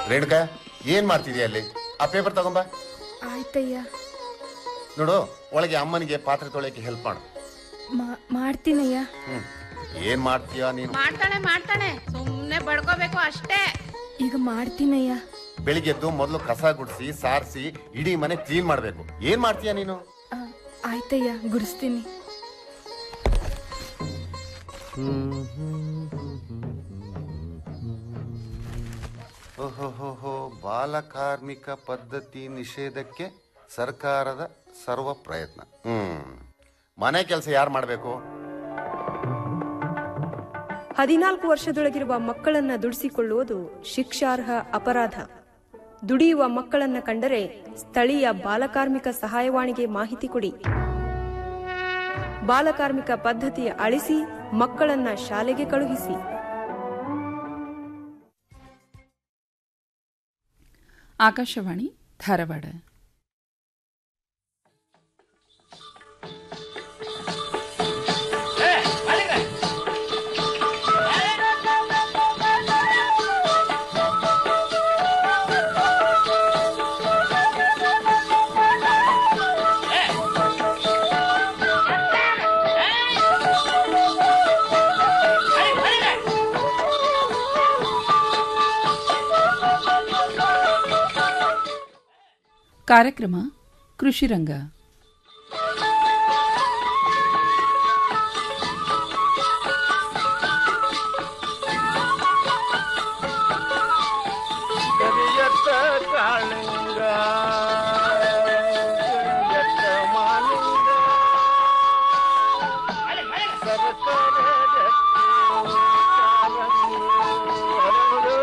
ರೇಣುಕಾ ಏನ್ ಮಾಡ್ತಿದ್ಯಾ ಅಲ್ಲಿ ಆ ಪೇಪರ್ ತಗೊಂಬ ಆಯ್ತಯ್ಯ ನೋಡು ಒಳಗೆ ಅಮ್ಮನಿಗೆ ಪಾತ್ರೆ ತೊಳೆಯಕ್ಕೆ ಹೆಲ್ಪ್ ಮಾಡು ಮಾ- ಮಾಡ್ತೀನಯ್ಯ ಹ್ಮ್ ಏನ್ ಮಾಡ್ತೀಯ ನೀನು ಮಾಡ್ತಾಳೆ ಮಾಡ್ತಾಳೆ ಸುಮ್ನೆ ಬಡ್ಕೋಬೇಕು ಅಷ್ಟೇ ಈಗ ಮಾಡ್ತೀನಯ್ಯ ಬೆಳಿಗ್ಗೆದ್ದು ಮೊದಲು ಕಸ ಗುಡಿಸಿ ಸಾರಿಸಿ ಇಡೀ ಮನೆ ಕ್ಲೀನ್ ಮಾಡ್ಬೇಕು ಏನ್ ಮಾಡ್ತೀಯ ನೀನು ಆ, ಆಯ್ತಯ್ಯ ಗುಡಿಸ್ತೀನಿ ಓಹೋಹೋಹೋ ಬಾಲ ಕಾರ್ಮಿಕ ಪದ್ಧತಿ ನಿಷೇಧಕ್ಕೆ ಸರ್ಕಾರದ ಸರ್ವ ಪ್ರಯತ್ನ ಹ್ಮ್ ಮನೆ ಕೆಲಸ ಯಾರು ಮಾಡ್ಬೇಕು ಹದಿನಾಲ್ಕು ವರ್ಷದೊಳಗಿರುವ ಮಕ್ಕಳನ್ನ ದುಡಿಸಿಕೊಳ್ಳುವುದು ಶಿಕ್ಷಾರ್ಹ ಅಪರಾಧ ದುಡಿಯುವ ಮಕ್ಕಳನ್ನ ಕಂಡರೆ ಸ್ಥಳೀಯ ಬಾಲಕಾರ್ಮಿಕ ಸಹಾಯವಾಣಿಗೆ ಮಾಹಿತಿ ಕೊಡಿ ಬಾಲಕಾರ್ಮಿಕ ಪದ್ಧತಿಯ ಅಳಿಸಿ ಮಕ್ಕಳನ್ನ ಶಾಲೆಗೆ ಕಳುಹಿಸಿ ಆಕಾಶವಾಣಿ ಧಾರವಾಡ ಕಾರ್ಯಕ್ರಮ ಕೃಷಿರಂಗ ಕರಿಯತ್ತ ಕಾಳಿಂಗ ಕರಿಯತ್ತ ಮಾಲಿಂಗ ಸರಸರ ರಕ್ತಿ ಕಾರಂಗಿ ಹರಳು.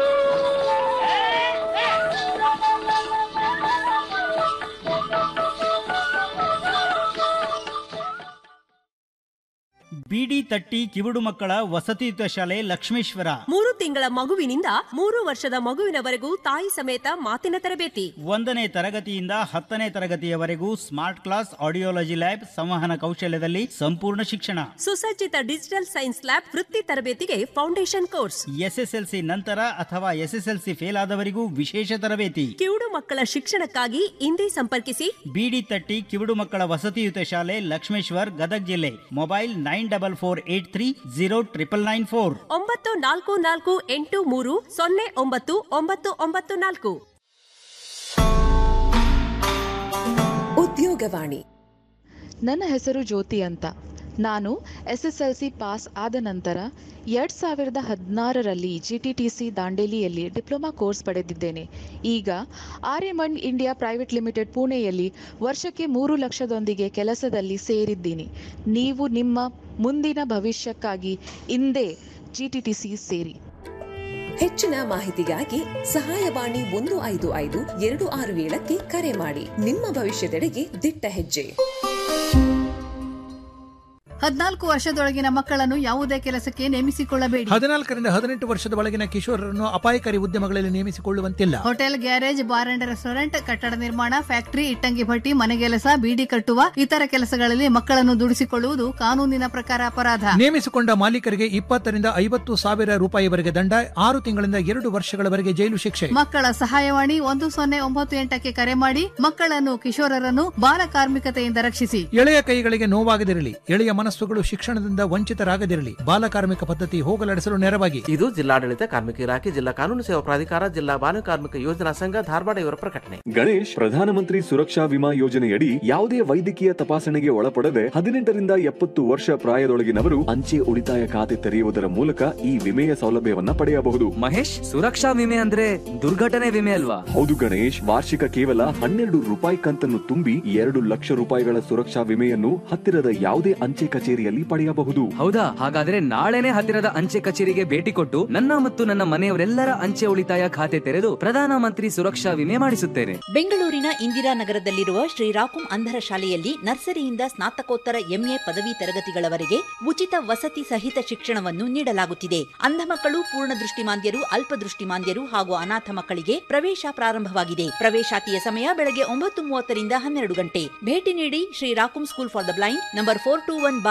ಬಿಡಿ ತಟ್ಟಿ ಕಿವುಡು ಮಕ್ಕಳ ವಸತಿಯುತ ಶಾಲೆ ಲಕ್ಷ್ಮೇಶ್ವರ ಮೂರು ತಿಂಗಳ ಮಗುವಿನಿಂದ ಮೂರು ವರ್ಷದ ಮಗುವಿನವರೆಗೂ ತಾಯಿ ಸಮೇತ ಮಾತಿನ ತರಬೇತಿ ಒಂದನೇ ತರಗತಿಯಿಂದ ಹತ್ತನೇ ತರಗತಿಯವರೆಗೂ ಸ್ಮಾರ್ಟ್ ಕ್ಲಾಸ್ ಆಡಿಯೋಲಜಿ ಲ್ಯಾಬ್ ಸಂವಹನ ಕೌಶಲ್ಯದಲ್ಲಿ ಸಂಪೂರ್ಣ ಶಿಕ್ಷಣ ಸುಸಜ್ಜಿತ ಡಿಜಿಟಲ್ ಸೈನ್ಸ್ ಲ್ಯಾಬ್ ವೃತ್ತಿ ತರಬೇತಿಗೆ ಫೌಂಡೇಶನ್ ಕೋರ್ಸ್ ಎಸ್ಎಸ್ಎಲ್ಸಿ ನಂತರ ಅಥವಾ ಎಸ್ಎಸ್ಎಲ್ಸಿ ಫೇಲ್ ಆದವರಿಗೂ ವಿಶೇಷ ತರಬೇತಿ ಕಿವುಡು ಮಕ್ಕಳ ಶಿಕ್ಷಣಕ್ಕಾಗಿ ಇಂದೇ ಸಂಪರ್ಕಿಸಿ ಬಿಡಿ ತಟ್ಟಿ ಕಿವುಡು ಮಕ್ಕಳ ವಸತಿಯುತ ಶಾಲೆ ಲಕ್ಷ್ಮೇಶ್ವರ್ ಗದಗ್ ಜಿಲ್ಲೆ mobile nine double four eight three zero triple nine four ಒಂಬತ್ತು ನಾಲ್ಕು ನಾಲ್ಕು ಎಂಟು ಮೂರು ಸೊನ್ನೆ ಒಂಬತ್ತು ಒಂಬತ್ತು ಒಂಬತ್ತು ನಾಲ್ಕು ಉದ್ಯೋಗವಾಣಿ ನನ್ನ ಹೆಸರು ಜ್ಯೋತಿ ಅಂತ ನಾನು S S L C pass ಆದ ನಂತರ ಎರಡು ಸಾವಿರದ ಹದಿನಾರರಲ್ಲಿ ಜಿ ಟಿ ಟಿ ಸಿ ದಾಂಡೇಲಿಯಲ್ಲಿ ಡಿಪ್ಲೊಮಾ ಕೋರ್ಸ್ ಪಡೆದಿದ್ದೇನೆ ಈಗ ಆರ್ಯಮಂಡ್ ಇಂಡಿಯಾ ಪ್ರೈವೇಟ್ ಲಿಮಿಟೆಡ್ ಪುಣೆಯಲ್ಲಿ ವರ್ಷಕ್ಕೆ ಮೂರು ಲಕ್ಷದೊಂದಿಗೆ ಕೆಲಸದಲ್ಲಿ ಸೇರಿದ್ದೀನಿ ನೀವು ನಿಮ್ಮ ಮುಂದಿನ ಭವಿಷ್ಯಕ್ಕಾಗಿ ಇಂದೇ ಜಿ ಟಿ ಟಿ ಸಿ ಸೇರಿ ಹೆಚ್ಚಿನ ಮಾಹಿತಿಗಾಗಿ ಸಹಾಯವಾಣಿ ಒಂದು ಐದು ಐದು ಎರಡು ಆರು ಏಳಕ್ಕೆ ಕರೆ ಮಾಡಿ ನಿಮ್ಮ ಭವಿಷ್ಯದೆಡೆಗೆ ದಿಟ್ಟ ಹೆಜ್ಜೆ ಹದಿನಾಲ್ಕು ವರ್ಷದೊಳಗಿನ ಮಕ್ಕಳನ್ನು ಯಾವುದೇ ಕೆಲಸಕ್ಕೆ ನೇಮಿಸಿಕೊಳ್ಳಬೇಡಿ ಹದಿನಾಲ್ಕರಿಂದ ಹದಿನೆಂಟು ವರ್ಷದ ಒಳಗಿನ ಕಿಶೋರರನ್ನು ಅಪಾಯಕಾರಿ ಉದ್ಯಮಗಳಲ್ಲಿ ನೇಮಿಸಿಕೊಳ್ಳುವಂತಿಲ್ಲ hotel garage bar and restaurant ಕಟ್ಟಡ ನಿರ್ಮಾಣ ಫ್ಯಾಕ್ಟರಿ ಇಟ್ಟಂಗಿ ಭಟ್ಟಿ ಮನೆಗೆಲಸ ಬೀಡಿ ಕಟ್ಟುವ ಇತರ ಕೆಲಸಗಳಲ್ಲಿ ಮಕ್ಕಳನ್ನು ದುಡಿಸಿಕೊಳ್ಳುವುದು ಕಾನೂನಿನ ಪ್ರಕಾರ ಅಪರಾಧ ನೇಮಿಸಿಕೊಂಡ ಮಾಲೀಕರಿಗೆ ಇಪ್ಪತ್ತರಿಂದ ಐವತ್ತು ಸಾವಿರ ರೂಪಾಯಿವರೆಗೆ ದಂಡ ಆರು ತಿಂಗಳಿಂದ ಎರಡು ವರ್ಷಗಳವರೆಗೆ ಜೈಲು ಶಿಕ್ಷೆ ಮಕ್ಕಳ ಸಹಾಯವಾಣಿ ಒಂದು ಸೊನ್ನೆ ಒಂಬತ್ತು ಎಂಟಕ್ಕೆ ಕರೆ ಮಾಡಿ ಮಕ್ಕಳನ್ನು ಕಿಶೋರರನ್ನು ಬಾಲ ಕಾರ್ಮಿಕತೆಯಿಂದ ರಕ್ಷಿಸಿ ಎಳೆಯ ಕೈಗಳಿಗೆ ನೋವಾಗದಿರಲಿ ಎಳೆಯ ಮನಸ್ಸುಗಳು ಶಿಕ್ಷಣದಿಂದ ವಂಚಿತರಾಗದಿರಲಿ ಬಾಲಕಾರ್ಮಿಕ ಪದ್ಧತಿ ಹೋಗಲಾಡಿಸಲು ನೆರವಾಗಿ ಇದು ಜಿಲ್ಲಾಡಳಿತ ಕಾರ್ಮಿಕ ಇಲಾಖೆ ಜಿಲ್ಲಾ ಕಾನೂನು ಸೇವಾ ಪ್ರಾಧಿಕಾರ ಜಿಲ್ಲಾ ಬಾಲ ಕಾರ್ಮಿಕ ಯೋಜನಾ ಸಂಘ ಧಾರವಾಡ ಇವರ ಪ್ರಕಟಣೆ ಗಣೇಶ್ ಪ್ರಧಾನಮಂತ್ರಿ ಸುರಕ್ಷಾ ವಿಮಾ ಯೋಜನೆಯಡಿ ಯಾವುದೇ ವೈದ್ಯಕೀಯ ತಪಾಸಣೆಗೆ ಒಳಪಡದೆ ಹದಿನೆಂಟರಿಂದ ಎಪ್ಪತ್ತು ವರ್ಷ ಪ್ರಾಯದೊಳಗಿನವರು ಅಂಚೆ ಉಳಿತಾಯ ಖಾತೆ ತೆರೆಯುವುದರ ಮೂಲಕ ಈ ವಿಮೆಯ ಸೌಲಭ್ಯವನ್ನ ಪಡೆಯಬಹುದು ಮಹೇಶ್ ಸುರಕ್ಷಾ ವಿಮೆ ಅಂದ್ರೆ ದುರ್ಘಟನೆ ವಿಮೆ ಅಲ್ವಾ ಹೌದು ಗಣೇಶ್ ವಾರ್ಷಿಕ ಕೇವಲ ಹನ್ನೆರಡು ರೂಪಾಯಿ ಕಂತನ್ನು ತುಂಬಿ ಎರಡು ಲಕ್ಷ ರೂಪಾಯಿಗಳ ಸುರಕ್ಷಾ ವಿಮೆಯನ್ನು ಹತ್ತಿರದ ಯಾವುದೇ ಅಂಚೆ ಕಚೇರಿಯಲ್ಲಿ ಪಡೆಯಬಹುದು ಹೌದಾ ಹಾಗಾದ್ರೆ ನಾಳೆನೆ ಹತ್ತಿರದ ಅಂಚೆ ಕಚೇರಿಗೆ ಭೇಟಿ ಕೊಟ್ಟು ನನ್ನ ಮತ್ತು ನನ್ನ ಮನೆಯವರೆಲ್ಲರ ಅಂಚೆ ಉಳಿತಾಯ ಖಾತೆ ತೆರೆದು ಪ್ರಧಾನಮಂತ್ರಿ ಸುರಕ್ಷಾ ವಿಮೆ ಮಾಡಿಸುತ್ತೇನೆ ಬೆಂಗಳೂರಿನ ಇಂದಿರಾನಗರದಲ್ಲಿರುವ ಶ್ರೀರಾಕುಂ ಅಂಧರ ಶಾಲೆಯಲ್ಲಿ ನರ್ಸರಿಯಿಂದ ಸ್ನಾತಕೋತ್ತರ ಎಂಎ ಪದವಿ ತರಗತಿಗಳವರೆಗೆ ಉಚಿತ ವಸತಿ ಸಹಿತ ಶಿಕ್ಷಣವನ್ನು ನೀಡಲಾಗುತ್ತಿದೆ ಅಂಧ ಮಕ್ಕಳು ಪೂರ್ಣ ದೃಷ್ಟಿಮಾಂದ್ಯರು ಅಲ್ಪದೃಷ್ಟಿಮಾಂದ್ಯರು ಹಾಗೂ ಅನಾಥ ಮಕ್ಕಳಿಗೆ ಪ್ರವೇಶ ಪ್ರಾರಂಭವಾಗಿದೆ ಪ್ರವೇಶಾತಿಯ ಸಮಯ ಬೆಳಗ್ಗೆ ಒಂಬತ್ತು ಮೂವತ್ತರಿಂದ ಹನ್ನೆರಡು ಗಂಟೆ ಭೇಟಿ ನೀಡಿ ಶ್ರೀ ರಾಕುಂ school for the blind number four two one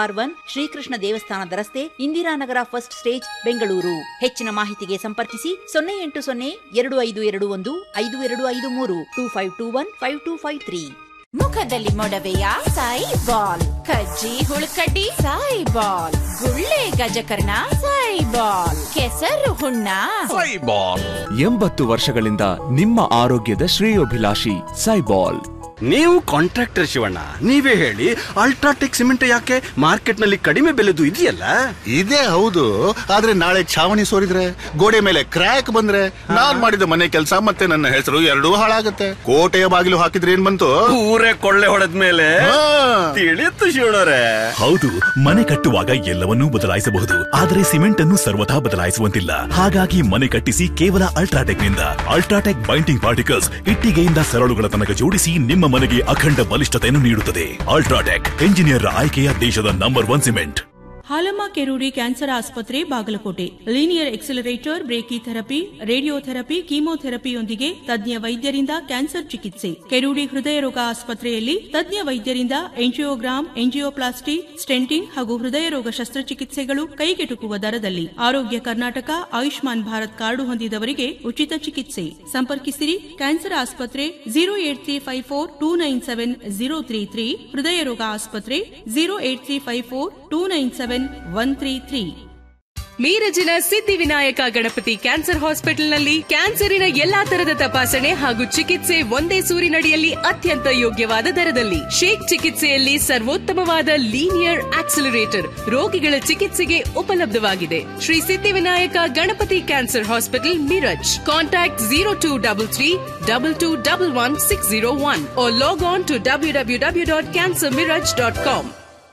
bar one Shrikrishna ದೇವಸ್ಥಾನದ ರಸ್ತೆ ಇಂದಿರಾನಗರ ಫಸ್ಟ್ ಸ್ಟೇಜ್ ಬೆಂಗಳೂರು ಹೆಚ್ಚಿನ ಮಾಹಿತಿಗೆ ಸಂಪರ್ಕಿಸಿ ಸೊನ್ನೆ ಎಂಟು ಸೊನ್ನೆ ಎರಡು ಐದು ಎರಡು ಒಂದು ಐದು ಎರಡು ಐದು ಮೂರು two five two one five two five three ಮುಖದಲ್ಲಿ ಮೊಡವೆಯ ಸಾಯಿ ಬಾಲ್ ಕಜ್ಜಿ ಹುಳುಕಡ್ಡಿ ಸಾಯಿ ಬಾಲ್ ಗುಳ್ಳೆ ಗಜಕರ್ಣ ಸಾಯಿ ಬಾಲ್ ಕೆಸರು ಹುಣ್ಣ ಎಂಬತ್ತು ವರ್ಷಗಳಿಂದ ನಿಮ್ಮ ಆರೋಗ್ಯದ ಶ್ರೇಯೋಭಿಲಾಷಿ ಸೈಬಾಲ್ ನೀವು ಕಾಂಟ್ರಾಕ್ಟರ್ ಶಿವಣ್ಣ ನೀವೇ ಹೇಳಿ ಅಲ್ಟ್ರಾಟೆಕ್ ಸಿಮೆಂಟ್ ಯಾಕೆ ಮಾರ್ಕೆಟ್ ನಲ್ಲಿ ಕಡಿಮೆ ಬೆಲೆದು ಇದೆಯಲ್ಲ ಇದೇ ಹೌದು ಆದ್ರೆ ನಾಳೆ ಛಾವಣಿ ಸೋರಿದ್ರೆ ಗೋಡೆ ಮೇಲೆ ಕ್ರ್ಯಾಕ್ ಬಂದ್ರೆ ನಾನ್ ಮಾಡಿದ ಮನೆ ಕೆಲಸ ಮತ್ತೆ ನನ್ನ ಹೆಸರು ಎರಡೂ ಹಾಳಾಗತ್ತೆ ಕೋಟೆಯ ಬಾಗಿಲು ಹಾಕಿದ್ರೆ ಏನ್ ಬಂತು ಊರೇ ಕೊಳ್ಳೆ ಹೊಡೆದ ಮೇಲೆ ತಿಳಿಯುತ್ತು ಶಿವಣ್ಣರೇ ಹೌದು ಮನೆ ಕಟ್ಟುವಾಗ ಎಲ್ಲವನ್ನೂ ಬದಲಾಯಿಸಬಹುದು ಆದರೆ ಸಿಮೆಂಟ್ ಅನ್ನು ಸರ್ವಥಾ ಬದಲಾಯಿಸುವಂತಿಲ್ಲ ಹಾಗಾಗಿ ಮನೆ ಕಟ್ಟಿಸಿ ಕೇವಲ ಅಲ್ಟ್ರಾಟೆಕ್ ನಿಂದ ಅಲ್ಟ್ರಾಟೆಕ್ ಬೈಂಡಿಂಗ್ ಪಾರ್ಟಿಕಲ್ಸ್ ಇಟ್ಟಿಗೆಯಿಂದ ಸರಳುಗಳ ತನಕ ಜೋಡಿಸಿ ನಿಮ್ಮ ಮನೆಗೆ ಅಖಂಡ ಬಲಿಷ್ಠತೆಯನ್ನು ನೀಡುತ್ತದೆ ಅಲ್ಟ್ರಾಟೆಕ್ ಎಂಜಿನಿಯರ್ ಆಯ್ಕೆಯ ದೇಶದ number one cement Halamma Kerudi cancer ಆಸ್ಪತ್ರೆ Bagalkot linear accelerator brachytherapy radiotherapy ಕೀಮೋಥೆರಪಿಯೊಂದಿಗೆ ತಜ್ಞ ವೈದ್ಯರಿಂದ ಕ್ಯಾನ್ಸರ್ ಚಿಕಿತ್ಸೆ ಕೆರೂಡಿ ಹೃದಯ ರೋಗ ಆಸ್ಪತ್ರೆಯಲ್ಲಿ ತಜ್ಞ ವೈದ್ಯರಿಂದ ಎಂಜಿಯೋಗ್ರಾಮ್ ಎಂಜಿಯೋಪ್ಲಾಸ್ಟಿ ಸ್ಟೆಂಟಿಂಗ್ ಹಾಗೂ ಹೃದಯ ರೋಗ ಶಸ್ತ್ರಚಿಕಿತ್ಸೆಗಳು ಕೈಗೆಟುಕುವ ದರದಲ್ಲಿ ಆರೋಗ್ಯ ಕರ್ನಾಟಕ ಆಯುಷ್ಮಾನ್ ಭಾರತ್ ಕಾರ್ಡು ಹೊಂದಿದವರಿಗೆ ಉಚಿತ ಚಿಕಿತ್ಸೆ ಸಂಪರ್ಕಿಸಿರಿ ಕ್ಯಾನ್ಸರ್ ಆಸ್ಪತ್ರೆ zero eight three five four two nine seven zero three three ಹೃದಯ ರೋಗ ಆಸ್ಪತ್ರೆ zero eight three five four two nine seven one three three ಮೀರಜಿನ ಸಿದ್ಧಿವಿನಾಯಕ ಗಣಪತಿ ಕ್ಯಾನ್ಸರ್ ಹಾಸ್ಪಿಟಲ್ನಲ್ಲಿ ಕ್ಯಾನ್ಸರಿನ ಎಲ್ಲಾ ತರದ ತಪಾಸಣೆ ಹಾಗೂ ಚಿಕಿತ್ಸೆ ಒಂದೇ ಸೂರಿನಡಿಯಲ್ಲಿ ಅತ್ಯಂತ ಯೋಗ್ಯವಾದ ದರದಲ್ಲಿ ಶೇಕ್ ಚಿಕಿತ್ಸೆಯಲ್ಲಿ ಸರ್ವೋತ್ತಮವಾದ ಲೀನಿಯರ್ ಆಕ್ಸಿಲರೇಟರ್ ರೋಗಿಗಳ ಚಿಕಿತ್ಸೆಗೆ ಉಪಲಬ್ಧವಾಗಿದೆ Shri Siddhivinayak Ganapati cancer hospital Miraj contact zero two double three double two double one six zero one log on to W W W dot cancer Miraj dot com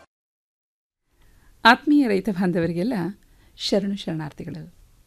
ಆತ್ಮೀಯ ರೈತ ಬಾಂಧವರಿಗೆಲ್ಲ ಶರಣು ಶರಣಾರ್ಥಿಗಳು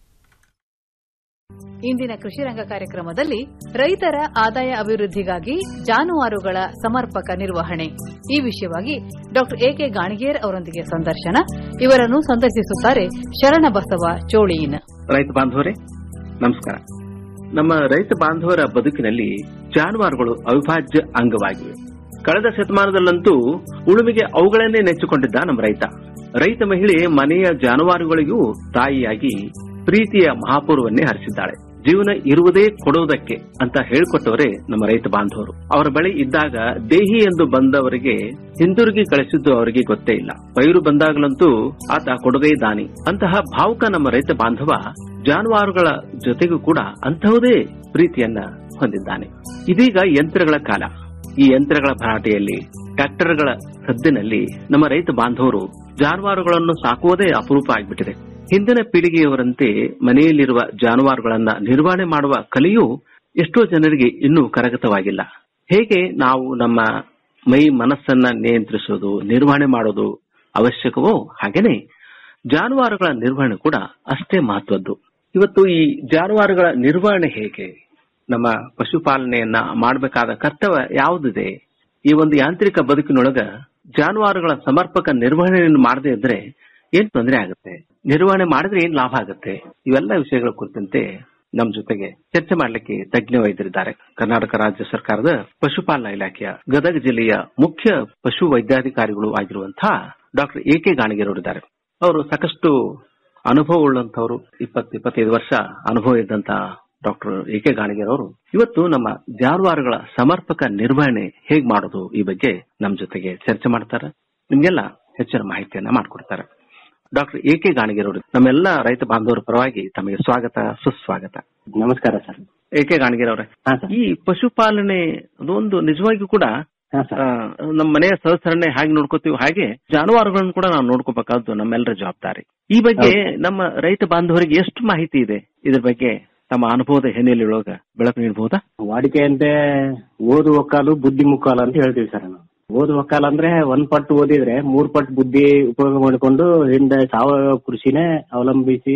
ಇಂದಿನ ಕೃಷಿ ರಂಗ ಕಾರ್ಯಕ್ರಮದಲ್ಲಿ ರೈತರ ಆದಾಯ ಅಭಿವೃದ್ಧಿಗಾಗಿ ಜಾನುವಾರುಗಳ ಸಮರ್ಪಕ ನಿರ್ವಹಣೆ ಈ ವಿಷಯವಾಗಿ ಡಾಕ್ಟರ್ ಎಕೆ ಗಾಣಿಗೇರ್ ಅವರೊಂದಿಗೆ ಸಂದರ್ಶನ ಇವರನ್ನು ಸಂದರ್ಶಿಸುತ್ತಾರೆ ಶರಣಬಸವ ಚೋಳೀನ್ ರೈತ ಬಾಂಧವರೇ ನಮಸ್ಕಾರ ನಮ್ಮ ರೈತ ಬಾಂಧವರ ಬದುಕಿನಲ್ಲಿ ಜಾನುವಾರುಗಳು ಅವಿಭಾಜ್ಯ ಅಂಗವಾಗಿವೆ ಕಳೆದ ಶತಮಾನದಲ್ಲಂತೂ ಉಳುಮೆಗೆ ಅವುಗಳನ್ನೇ ನೆಚ್ಚಿಕೊಂಡಿದ್ದ ನಮ್ಮ ರೈತ ರೈತ ಮಹಿಳೆ ಮನೆಯ ಜಾನುವಾರುಗಳಿಗೂ ತಾಯಿಯಾಗಿ ಪ್ರೀತಿಯ ಮಹಾಪೂರ್ವನ್ನೇ ಹರಿಸಿದ್ದಾಳೆ ಜೀವನ ಇರುವುದೇ ಕೊಡುವುದಕ್ಕೆ ಅಂತ ಹೇಳಿಕೊಟ್ಟವರೇ ನಮ್ಮ ರೈತ ಬಾಂಧವರು ಅವರ ಬಳಿ ಇದ್ದಾಗ ದೇಹಿ ಎಂದು ಬಂದವರಿಗೆ ಹಿಂದಿರುಗಿ ಕಳಿಸಿದ್ದು ಅವರಿಗೆ ಗೊತ್ತೇ ಇಲ್ಲ ಪೈರು ಬಂದಾಗಲಂತೂ ಆತ ಕೊಡುಗೈ ದಾನಿ ಅಂತಹ ಭಾವುಕ ನಮ್ಮ ರೈತ ಬಾಂಧವ ಜಾನುವಾರುಗಳ ಜೊತೆಗೂ ಕೂಡ ಅಂತಹುದೇ ಪ್ರೀತಿಯನ್ನ ಹೊಂದಿದ್ದಾನೆ ಇದೀಗ ಯಂತ್ರಗಳ ಕಾಲ ಈ ಯಂತ್ರಗಳ ಭರಾಟೆಯಲ್ಲಿ ಟ್ರ್ಯಾಕ್ಟರ್ಗಳ ಸದ್ದಿನಲ್ಲಿ ನಮ್ಮ ರೈತ ಬಾಂಧವರು ಜಾನುವಾರುಗಳನ್ನು ಸಾಕುವುದೇ ಅಪರೂಪ ಆಗಿಬಿಟ್ಟಿದೆ ಹಿಂದಿನ ಪೀಳಿಗೆಯವರಂತೆ ಮನೆಯಲ್ಲಿರುವ ಜಾನುವಾರುಗಳನ್ನ ನಿರ್ವಹಣೆ ಮಾಡುವ ಕಲೆಯೂ ಎಷ್ಟೋ ಜನರಿಗೆ ಇನ್ನೂ ಕರಗತವಾಗಿಲ್ಲ ಹೇಗೆ ನಾವು ನಮ್ಮ ಮೈ ಮನಸ್ಸನ್ನ ನಿಯಂತ್ರಿಸೋದು ನಿರ್ವಹಣೆ ಮಾಡೋದು ಅವಶ್ಯಕವೋ ಹಾಗೇನೆ ಜಾನುವಾರುಗಳ ನಿರ್ವಹಣೆ ಕೂಡ ಅಷ್ಟೇ ಮಹತ್ವದ್ದು ಇವತ್ತು ಈ ಜಾನುವಾರುಗಳ ನಿರ್ವಹಣೆ ಹೇಗೆ ನಮ್ಮ ಪಶುಪಾಲನೆಯನ್ನ ಮಾಡಬೇಕಾದ ಕರ್ತವ್ಯ ಯಾವುದಿದೆ ಈ ಒಂದು ಯಾಂತ್ರಿಕ ಬದುಕಿನೊಳಗ ಜಾನುವಾರುಗಳ ಸಮರ್ಪಕ ನಿರ್ವಹಣೆಯನ್ನು ಮಾಡದೇ ಇದ್ರೆ ಏನ್ ತೊಂದರೆ ಆಗುತ್ತೆ ನಿರ್ವಹಣೆ ಮಾಡಿದ್ರೆ ಏನ್ ಲಾಭ ಆಗುತ್ತೆ ಇವೆಲ್ಲ ವಿಷಯಗಳ ಕುರಿತಂತೆ ನಮ್ ಜೊತೆಗೆ ಚರ್ಚೆ ಮಾಡಲಿಕ್ಕೆ ತಜ್ಞ ವೈದ್ಯರಿದ್ದಾರೆ ಕರ್ನಾಟಕ ರಾಜ್ಯ ಸರ್ಕಾರದ ಪಶುಪಾಲನಾ ಇಲಾಖೆಯ ಗದಗ ಜಿಲ್ಲೆಯ ಮುಖ್ಯ ಪಶು ವೈದ್ಯಾಧಿಕಾರಿಗಳು ಆಗಿರುವಂತಹ ಡಾಕ್ಟರ್ ಎ ಕೆ ಗಾಣಿಗೆರವರಿದ್ದಾರೆ ಅವರು ಸಾಕಷ್ಟು ಅನುಭವ ಉಳ್ಳಂತವರು ಇಪ್ಪತ್ತು ಇಪ್ಪತ್ತೈದು ವರ್ಷ ಅನುಭವ ಇದ್ದಂತ ಡಾಕ್ಟರ್ ಎ ಕೆ ಗಾಣಿಗೆರವರು ಇವತ್ತು ನಮ್ಮ ಜಾನುವಾರುಗಳ ಸಮರ್ಪಕ ನಿರ್ವಹಣೆ ಹೇಗ್ ಮಾಡೋದು ಈ ಬಗ್ಗೆ ನಮ್ ಜೊತೆಗೆ ಚರ್ಚೆ ಮಾಡ್ತಾರೆ ನಿಮ್ಗೆಲ್ಲ ಹೆಚ್ಚಿನ ಮಾಹಿತಿಯನ್ನ ಮಾಡ್ಕೊಡ್ತಾರೆ ಡಾಕ್ಟರ್ ಎ ಕೆ ಗಾಣಿಗೆರವರು ನಮ್ಮೆಲ್ಲ ರೈತ ಬಾಂಧವರ ಪರವಾಗಿ ತಮಗೆ ಸ್ವಾಗತ ಸುಸ್ವಾಗತ ನಮಸ್ಕಾರ ಸರ್ ಎ ಕೆ ಗಾಣಿಗೆರವ್ರೆ ಈ ಪಶುಪಾಲನೆ ಅದೊಂದು ನಿಜವಾಗಿಯೂ ಕೂಡ ಆ, ನಮ್ಮ ಮನೆಯ ಸದಸ್ಯರನ್ನೇ ಹಾಗೆ ನೋಡ್ಕೋತೀವಿ ಹಾಗೆ ಜಾನುವಾರುಗಳನ್ನು ಕೂಡ ನಾವು ನೋಡ್ಕೋಬೇಕಾದ್ದು ನಮ್ಮೆಲ್ಲರ ಜವಾಬ್ದಾರಿ ಈ ಬಗ್ಗೆ ನಮ್ಮ ರೈತ ಬಾಂಧವರಿಗೆ ಎಷ್ಟು ಮಾಹಿತಿ ಇದೆ ಇದ್ರ ಬಗ್ಗೆ ತಮ್ಮ ಅನುಭವದ ಹಿನ್ನೆಲೆಯೊಳಗ ಬೆಳಕು ನೀಡಬಹುದಾ ವಾಡಿಕೆಯಂತೆ ಓದು ಒಕ್ಕಾಲು ಬುದ್ಧಿ ಮುಕ್ಕಾಲು ಅಂತ ಹೇಳ್ತೀವಿ ಸರ್ ನಾವು ಓದು ಒಕ್ಕಾಲು ಅಂದ್ರೆ ಒಂದ್ ಪಟ್ಟು ಓದಿದ್ರೆ ಮೂರ್ ಪಟ್ಟು ಬುದ್ಧಿ ಉಪಯೋಗ ಮಾಡಿಕೊಂಡು ಹಿಂದೆ ಸಾವಯವ ಕೃಷಿನೇ ಅವಲಂಬಿಸಿ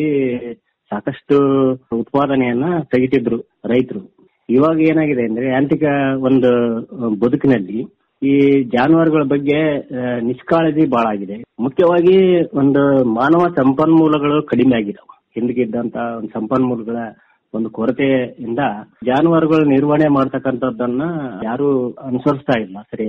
ಸಾಕಷ್ಟು ಉತ್ಪಾದನೆಯನ್ನ ತೆಗಿತಿದ್ರು ರೈತರು ಇವಾಗ ಏನಾಗಿದೆ ಅಂದ್ರೆ ಯಾಂತ್ರಿಕ ಒಂದು ಬದುಕಿನಲ್ಲಿ ಈ ಜಾನುವಾರುಗಳ ಬಗ್ಗೆ ಆ, ನಿಷ್ಕಾಳಜಿ ಬಹಳ ಆಗಿದೆ ಮುಖ್ಯವಾಗಿ ಒಂದು ಮಾನವ ಸಂಪನ್ಮೂಲಗಳು ಕಡಿಮೆ ಆಗಿದಾವೆ ಹಿಂದಕ್ಕಿದ್ದಂತ ಒಂದು ಸಂಪನ್ಮೂಲಗಳ ಒಂದು ಕೊರತೆಯಿಂದ ಜಾನುವಾರುಗಳ ನಿರ್ವಹಣೆ ಮಾಡ್ತಕ್ಕಂಥದ್ದನ್ನ ಯಾರು ಅನುಸರಿಸ್ತಾ ಇಲ್ಲ ಸರಿಯಾಗಿ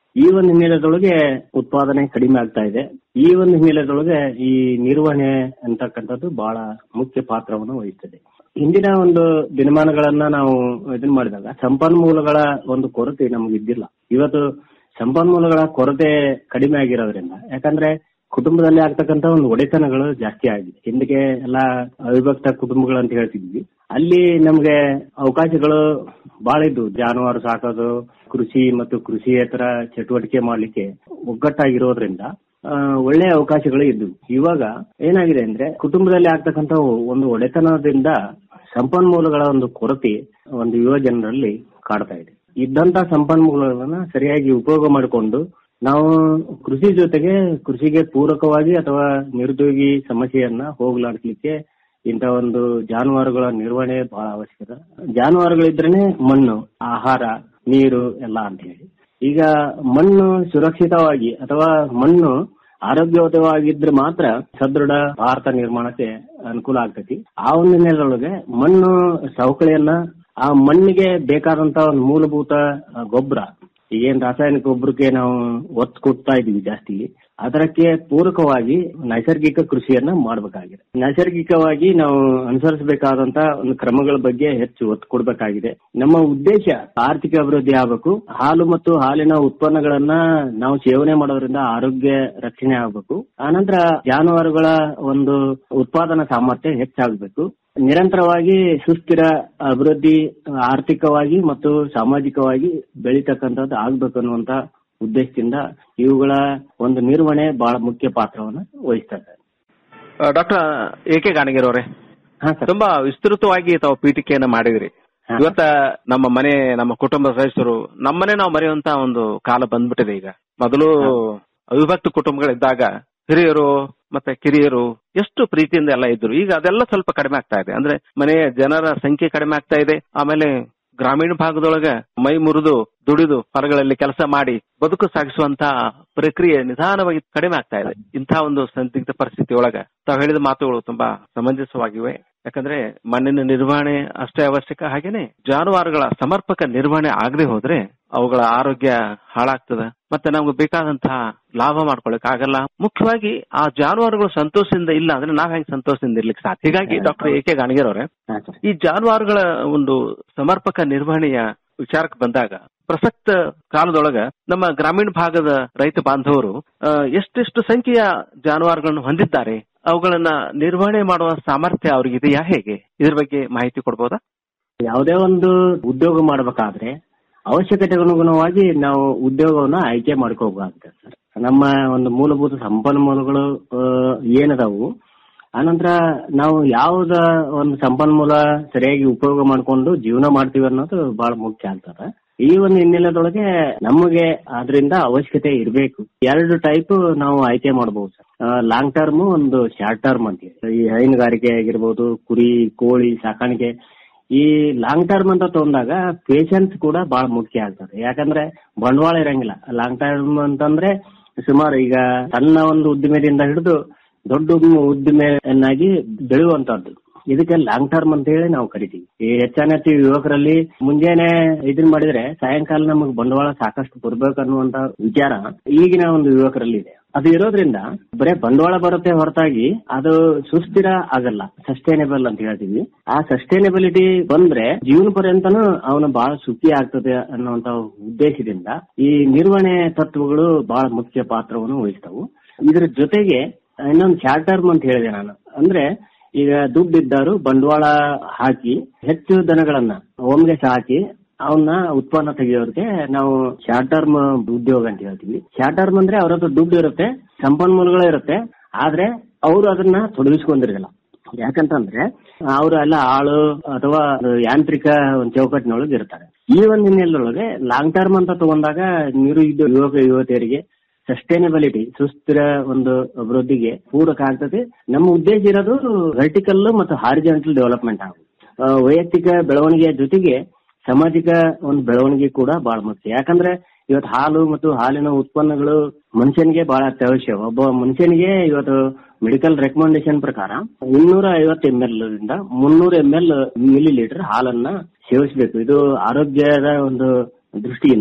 ಈ ಒಂದು ಹಿನ್ನೆಲೆದೊಳಗೆ ಉತ್ಪಾದನೆ ಕಡಿಮೆ ಆಗ್ತಾ ಇದೆ ಈ ಒಂದು ಹಿನ್ನೆಲೆದೊಳಗೆ ಈ ನಿರ್ವಹಣೆ ಅಂತಕ್ಕಂಥದ್ದು ಬಹಳ ಮುಖ್ಯ ಪಾತ್ರವನ್ನು ವಹಿಸ್ತದೆ ಹಿಂದಿನ ಒಂದು ದಿನಮಾನಗಳನ್ನ ನಾವು ಇದನ್ ಮಾಡಿದಾಗ ಸಂಪನ್ಮೂಲಗಳ ಒಂದು ಕೊರತೆ ನಮ್ಗೆ ಇದ್ದಿಲ್ಲ ಇವತ್ತು ಸಂಪನ್ಮೂಲಗಳ ಕೊರತೆ ಕಡಿಮೆ ಆಗಿರೋದ್ರಿಂದ ಯಾಕಂದ್ರೆ ಕುಟುಂಬದಲ್ಲಿ ಆಗ್ತಕ್ಕಂತ ಒಂದು ಒಡೆತನಗಳು ಜಾಸ್ತಿ ಆಗಿದೆ ಹಿಂದಕ್ಕೆ ಎಲ್ಲಾ ಅವಿಭಕ್ತ ಕುಟುಂಬಗಳು ಅಂತ ಹೇಳ್ತಿದ್ವಿ ಅಲ್ಲಿ ನಮ್ಗೆ ಅವಕಾಶಗಳು ಬಹಳ ಇದ್ವು ಜಾನುವಾರು ಸಾಕೋದು ಕೃಷಿ ಮತ್ತು ಕೃಷಿಯೇತರ ಚಟುವಟಿಕೆ ಮಾಡ್ಲಿಕ್ಕೆ ಒಗ್ಗಟ್ಟಾಗಿರೋದ್ರಿಂದ ಆ, ಒಳ್ಳೆ ಅವಕಾಶಗಳು ಇದ್ವು ಇವಾಗ ಏನಾಗಿದೆ ಅಂದ್ರೆ ಕುಟುಂಬದಲ್ಲಿ ಆಗ್ತಕ್ಕಂತ ಒಂದು ಒಡೆತನದಿಂದ ಸಂಪನ್ಮೂಲಗಳ ಒಂದು ಕೊರತೆ ಒಂದು ಯುವ ಜನರಲ್ಲಿ ಕಾಡ್ತಾ ಇದೆ ಇದ್ದಂತ ಸಂಪನ್ಮೂಲಗಳನ್ನ ಸರಿಯಾಗಿ ಉಪಯೋಗ ಮಾಡಿಕೊಂಡು ನಾವು ಕೃಷಿ ಜೊತೆಗೆ ಕೃಷಿಗೆ ಪೂರಕವಾಗಿ ಅಥವಾ ನಿರುದ್ಯೋಗಿ ಸಮಸ್ಯೆಯನ್ನ ಹೋಗ್ಲಾಡಿಸ್ಲಿಕ್ಕೆ ಇಂಥ ಒಂದು ಜಾನುವಾರುಗಳ ನಿರ್ವಹಣೆ ಬಹಳ ಅವಶ್ಯಕತೆ ಜಾನುವಾರುಗಳಿದ್ರೇನೆ ಮಣ್ಣು ಆಹಾರ ನೀರು ಎಲ್ಲ ಅಂತ ಹೇಳಿ ಈಗ ಮಣ್ಣು ಸುರಕ್ಷಿತವಾಗಿ ಅಥವಾ ಮಣ್ಣು ಆರೋಗ್ಯಯುತವಾಗಿದ್ರೆ ಮಾತ್ರ ಸದೃಢ ಭಾರತ ನಿರ್ಮಾಣಕ್ಕೆ ಅನುಕೂಲ ಆಗ್ತೈತಿ ಆ ಒಂದು ಹಿನ್ನೆಲೆಯೊಳಗೆ ಮಣ್ಣು ಸವಕಳಿಯನ್ನ ಆ ಮಣ್ಣಿಗೆ ಬೇಕಾದಂತ ಒಂದು ಮೂಲಭೂತ ಆ, ಗೊಬ್ಬರ ಈಗೇನ್ ರಾಸಾಯನಿಕ ಗೊಬ್ಬರಕ್ಕೆ ನಾವು ಒತ್ತು ಕೊಡ್ತಾ ಇದೀವಿ ಜಾಸ್ತಿ ಅದಕ್ಕೆ ಪೂರಕವಾಗಿ ನೈಸರ್ಗಿಕ ಕೃಷಿಯನ್ನ ಮಾಡಬೇಕಾಗಿದೆ ನೈಸರ್ಗಿಕವಾಗಿ ನಾವು ಅನುಸರಿಸಬೇಕಾದಂತ ಒಂದು ಕ್ರಮಗಳ ಬಗ್ಗೆ ಹೆಚ್ಚು ಒತ್ತು ಕೊಡಬೇಕಾಗಿದೆ ನಮ್ಮ ಉದ್ದೇಶ ಆರ್ಥಿಕ ಅಭಿವೃದ್ಧಿ ಆಗಬೇಕು ಹಾಲು ಮತ್ತು ಹಾಲಿನ ಉತ್ಪನ್ನಗಳನ್ನ ನಾವು ಸೇವನೆ ಮಾಡೋದ್ರಿಂದ ಆರೋಗ್ಯ ರಕ್ಷಣೆ ಆಗಬೇಕು ಆನಂತರ ಜಾನುವಾರುಗಳ ಒಂದು ಉತ್ಪಾದನಾ ಸಾಮರ್ಥ್ಯ ಹೆಚ್ಚಾಗಬೇಕು ನಿರಂತರವಾಗಿ ಸುಸ್ಥಿರ ಅಭಿವೃದ್ಧಿ ಆರ್ಥಿಕವಾಗಿ ಮತ್ತು ಸಾಮಾಜಿಕವಾಗಿ ಬೆಳೀತಕ್ಕಂಥದ್ದು ಆಗ್ಬೇಕು ಅನ್ನುವಂತ ಉದ್ದೇಶದಿಂದ ಇವುಗಳ ಒಂದು ನಿರ್ವಹಣೆ ಬಹಳ ಮುಖ್ಯ ಪಾತ್ರವನ್ನು ವಹಿಸ್ತದೆ ಡಾಕ್ಟರ್ ಎ ಕೆ ಗಾಣಗಿರವ್ರೆ ತುಂಬಾ ವಿಸ್ತೃತವಾಗಿ ತಾವು ಪೀಠಿಕೆಯನ್ನ ಮಾಡಿದ್ರಿ ಇವತ್ತ ನಮ್ಮ ಮನೆ ನಮ್ಮ ಕುಟುಂಬದ ಸದಸ್ಯರು ನಮ್ಮನೆ ನಾವು ಮರೆಯುವಂತ ಒಂದು ಕಾಲ ಬಂದ್ಬಿಟ್ಟಿದೆ ಈಗ ಮೊದಲು ಅವಿಭಕ್ತ ಕುಟುಂಬಗಳಿದ್ದಾಗ ಹಿರಿಯರು ಮತ್ತೆ ಕಿರಿಯರು ಎಷ್ಟು ಪ್ರೀತಿಯಿಂದ ಎಲ್ಲ ಇದ್ರು ಈಗ ಅದೆಲ್ಲ ಸ್ವಲ್ಪ ಕಡಿಮೆ ಆಗ್ತಾ ಇದೆ ಅಂದ್ರೆ ಮನೆಯ ಜನರ ಸಂಖ್ಯೆ ಕಡಿಮೆ ಆಗ್ತಾ ಇದೆ ಆಮೇಲೆ ಗ್ರಾಮೀಣ ಭಾಗದೊಳಗೆ ಮೈ ಮುರಿದು ದುಡಿದು ಹೊರಗಳಲ್ಲಿ ಕೆಲಸ ಮಾಡಿ ಬದುಕು ಸಾಗಿಸುವಂತ ಪ್ರಕ್ರಿಯೆ ನಿಧಾನವಾಗಿ ಕಡಿಮೆ ಆಗ್ತಾ ಇದೆ ಇಂಥ ಒಂದು ಸಂದಿಗ್ಧ ಪರಿಸ್ಥಿತಿ ಒಳಗ ತಾವು ಹೇಳಿದ ಮಾತುಗಳು ತುಂಬಾ ಸಮಂಜಸವಾಗಿವೆ ಯಾಕಂದ್ರೆ ಮಣ್ಣಿನ ನಿರ್ವಹಣೆ ಅಷ್ಟೇ ಅವಶ್ಯಕ ಹಾಗೇನೆ ಜಾನುವಾರುಗಳ ಸಮರ್ಪಕ ನಿರ್ವಹಣೆ ಆಗದೆ ಹೋದ್ರೆ ಅವುಗಳ ಆರೋಗ್ಯ ಹಾಳಾಗ್ತದೆ ಮತ್ತೆ ನಮ್ಗೆ ಬೇಕಾದಂತಹ ಲಾಭ ಮಾಡ್ಕೊಳಕ್ ಆಗಲ್ಲ ಮುಖ್ಯವಾಗಿ ಆ ಜಾನುವಾರುಗಳು ಸಂತೋಷದಿಂದ ಇಲ್ಲ ಅಂದ್ರೆ ನಾವ್ ಹೆಂಗ್ ಸಂತೋಷದಿಂದ ಇರ್ಲಿಕ್ಕೆ ಸಾಧ್ಯ ಹೀಗಾಗಿ ಡಾಕ್ಟರ್ ಎ ಕೆ ಗಾಣಗಿರ್ ಅವರೇ ಈ ಜಾನುವಾರುಗಳ ಒಂದು ಸಮರ್ಪಕ ನಿರ್ವಹಣೆಯ ವಿಚಾರಕ್ಕೆ ಬಂದಾಗ ಪ್ರಸಕ್ತ ಕಾಲದೊಳಗ ನಮ್ಮ ಗ್ರಾಮೀಣ ಭಾಗದ ರೈತ ಬಾಂಧವರು ಆ, ಎಷ್ಟೆಷ್ಟು ಸಂಖ್ಯೆಯ ಜಾನುವಾರುಗಳನ್ನು ಹೊಂದಿದ್ದಾರೆ ಅವುಗಳನ್ನ ನಿರ್ವಹಣೆ ಮಾಡುವ ಸಾಮರ್ಥ್ಯ ಅವ್ರಿಗೆ ಇದೆಯಾ ಹೇಗೆ ಇದ್ರ ಬಗ್ಗೆ ಮಾಹಿತಿ ಕೊಡ್ಬೋದಾ ಯಾವುದೇ ಒಂದು ಉದ್ಯೋಗ ಮಾಡಬೇಕಾದ್ರೆ ಅವಶ್ಯಕತೆಗನುಗುಣವಾಗಿ ನಾವು ಉದ್ಯೋಗವನ್ನ ಆಯ್ಕೆ ಮಾಡ್ಕೋಬೇಕಾಗುತ್ತೆ ಸರ್ ನಮ್ಮ ಒಂದು ಮೂಲಭೂತ ಸಂಪನ್ಮೂಲಗಳು ಆ, ಏನದಾವು ಆನಂತರ ನಾವು ಯಾವ್ದ ಒಂದು ಸಂಪನ್ಮೂಲ ಸರಿಯಾಗಿ ಉಪಯೋಗ ಮಾಡ್ಕೊಂಡು ಜೀವನ ಮಾಡ್ತೀವಿ ಅನ್ನೋದು ಬಹಳ ಮುಖ್ಯ ಆಗ್ತದೆ ಈ ಒಂದು ಹಿನ್ನೆಲೆದೊಳಗೆ ನಮಗೆ ಅದರಿಂದ ಅವಶ್ಯಕತೆ ಇರಬೇಕು ಎರಡು ಟೈಪ್ ನಾವು ಆಯ್ಕೆ ಮಾಡಬಹುದು ಸರ್ ಲಾಂಗ್ ಟರ್ಮ್ ಒಂದು ಶಾರ್ಟ್ ಟರ್ಮ್ ಅಂತ ಹೇಳಿ. ಈ ಹೈನುಗಾರಿಕೆ ಆಗಿರ್ಬೋದು ಕುರಿ ಕೋಳಿ ಸಾಕಾಣಿಕೆ ಈ ಲಾಂಗ್ ಟರ್ಮ್ ಅಂತ ತಗೊಂಡಾಗ ಪೇಷನ್ಸ್ ಕೂಡ ಬಹಳ ಮುಖ್ಯ ಆಗ್ತದೆ ಯಾಕಂದ್ರೆ ಬಂಡವಾಳ ಇರಂಗಿಲ್ಲ ಲಾಂಗ್ ಟರ್ಮ್ ಅಂತಂದ್ರೆ ಸುಮಾರು ಈಗ ಸಣ್ಣ ಒಂದು ಉದ್ದಿಮೆದಿಂದ ಹಿಡಿದು ದೊಡ್ಡ ಉದ್ದಿಮೆ- ಉದ್ದಿಮೆಯನ್ನಾಗಿ ಬೆಳೆಯುವಂತದ್ದು ಇದಕ್ಕೆ ಲಾಂಗ್ ಟರ್ಮ್ ಅಂತ ಹೇಳಿ ನಾವು ಕರಿತೀವಿ ಈ ಹೆಚ್ಚಾನೆಚ್ಚು ಯುವಕರಲ್ಲಿ ಮುಂಜಾನೆ ಇದನ್ ಮಾಡಿದ್ರೆ ಸಾಯಂಕಾಲ ನಮಗೆ ಬಂಡವಾಳ ಸಾಕಷ್ಟು ಬರ್ಬೇಕು ಅನ್ನುವಂತ ವಿಚಾರ ಈಗಿನ ಒಂದು ಯುವಕರಲ್ಲಿ ಇದೆ ಅದು ಇರೋದ್ರಿಂದ ಬರೇ ಬಂಡವಾಳ ಬರುತ್ತೆ ಹೊರತಾಗಿ ಅದು ಸುಸ್ಥಿರ ಆಗಲ್ಲ ಸಸ್ಟೈನೇಬಲ್ ಅಂತ ಹೇಳ್ತೀವಿ ಆ ಸಸ್ಟೈನೇಬಿಲಿಟಿ ಬಂದ್ರೆ ಜೀವನ ಪರ್ಯಂತನೂ ಅವನು ಬಹಳ ಸುಖಿ ಆಗ್ತದೆ ಅನ್ನುವಂತ ಉದ್ದೇಶದಿಂದ ಈ ನಿರ್ವಹಣೆ ತತ್ವಗಳು ಬಹಳ ಮುಖ್ಯ ಪಾತ್ರವನ್ನು ವಹಿಸ್ತವು ಇದ್ರ ಜೊತೆಗೆ ಇನ್ನೊಂದು ಶಾರ್ಟ್ ಟರ್ಮ್ ಅಂತ ಹೇಳಿದೆ ನಾನು ಅಂದ್ರೆ ಈಗ ದುಡ್ಡಿದ್ದಾರು ಬಂಡವಾಳ ಹಾಕಿ ಹೆಚ್ಚು ದನಗಳನ್ನ ಒಮ್ಗೆ ಸಾಕಿ ಅವನ್ನ ಉತ್ಪನ್ನ ತೆಗೆಯೋರಿಗೆ ನಾವು ಶಾರ್ಟ್ ಟರ್ಮ್ ಉದ್ಯೋಗ ಅಂತ ಹೇಳ್ತೀವಿ ಶಾರ್ಟ್ ಟರ್ಮ್ ಅಂದ್ರೆ ಅವ್ರ ಹತ್ರ ದುಡ್ಡು ಇರುತ್ತೆ ಸಂಪನ್ಮೂಲಗಳು ಇರುತ್ತೆ ಆದ್ರೆ ಅವರು ಅದನ್ನ ತೊಡಗಿಸ್ಕೊಂಡಿರಲ್ಲ ಯಾಕಂತಂದ್ರೆ ಅವರು ಎಲ್ಲ ಆಳು ಅಥವಾ ಒಂದು ಯಾಂತ್ರಿಕ ಒಂದು ಚೌಕಟ್ಟಿನೊಳಗೆ ಇರ್ತಾರೆ ಈ ಒಂದು ಹಿನ್ನೆಲೆಯೊಳಗೆ ಲಾಂಗ್ ಟರ್ಮ್ ಅಂತ ತಗೊಂಡಾಗ ನಿರು ಯುವಕ ಯುವತಿಯರಿಗೆ ಸಸ್ಟೈನಬಿಲಿಟಿ ಸುಸ್ಥಿರ ಒಂದು ಅಭಿವೃದ್ಧಿಗೆ ಪೂರಕ ಆಗ್ತದೆ ನಮ್ಮ ಉದ್ದೇಶ ಇರೋದು ವರ್ಟಿಕಲ್ ಮತ್ತು ಹಾರಿಜಾಂಟಲ್ ಡೆವಲಪ್ಮೆಂಟ್ ಆಗುದು ಆ, ವೈಯಕ್ತಿಕ ಬೆಳವಣಿಗೆಯ ಜೊತೆಗೆ ಸಾಮಾಜಿಕ ಒಂದು ಬೆಳವಣಿಗೆ ಕೂಡ ಬಹಳ ಮುಖ್ಯ ಯಾಕಂದ್ರೆ ಇವತ್ತು ಹಾಲು ಮತ್ತು ಹಾಲಿನ ಉತ್ಪನ್ನಗಳು ಮನುಷ್ಯನಿಗೆ ಬಹಳ ಅತ್ಯವಶ್ಯ ಒಬ್ಬ ಮನುಷ್ಯನಿಗೆ ಇವತ್ತು ಮೆಡಿಕಲ್ ರೆಕಮೆಂಡೇಶನ್ ಪ್ರಕಾರ ಇನ್ನೂರ ಐವತ್ತು ಎಂ ಎಲ್ ದಿಂದ ಮುನ್ನೂರ ಎಂ ಎಲ್ ಮಿಲಿ ಲೀಟರ್ ಹಾಲನ್ನ ಸೇವಿಸಬೇಕು ಇದು ಆರೋಗ್ಯದ ಒಂದು ದೃಷ್ಟಿಯಿಂದ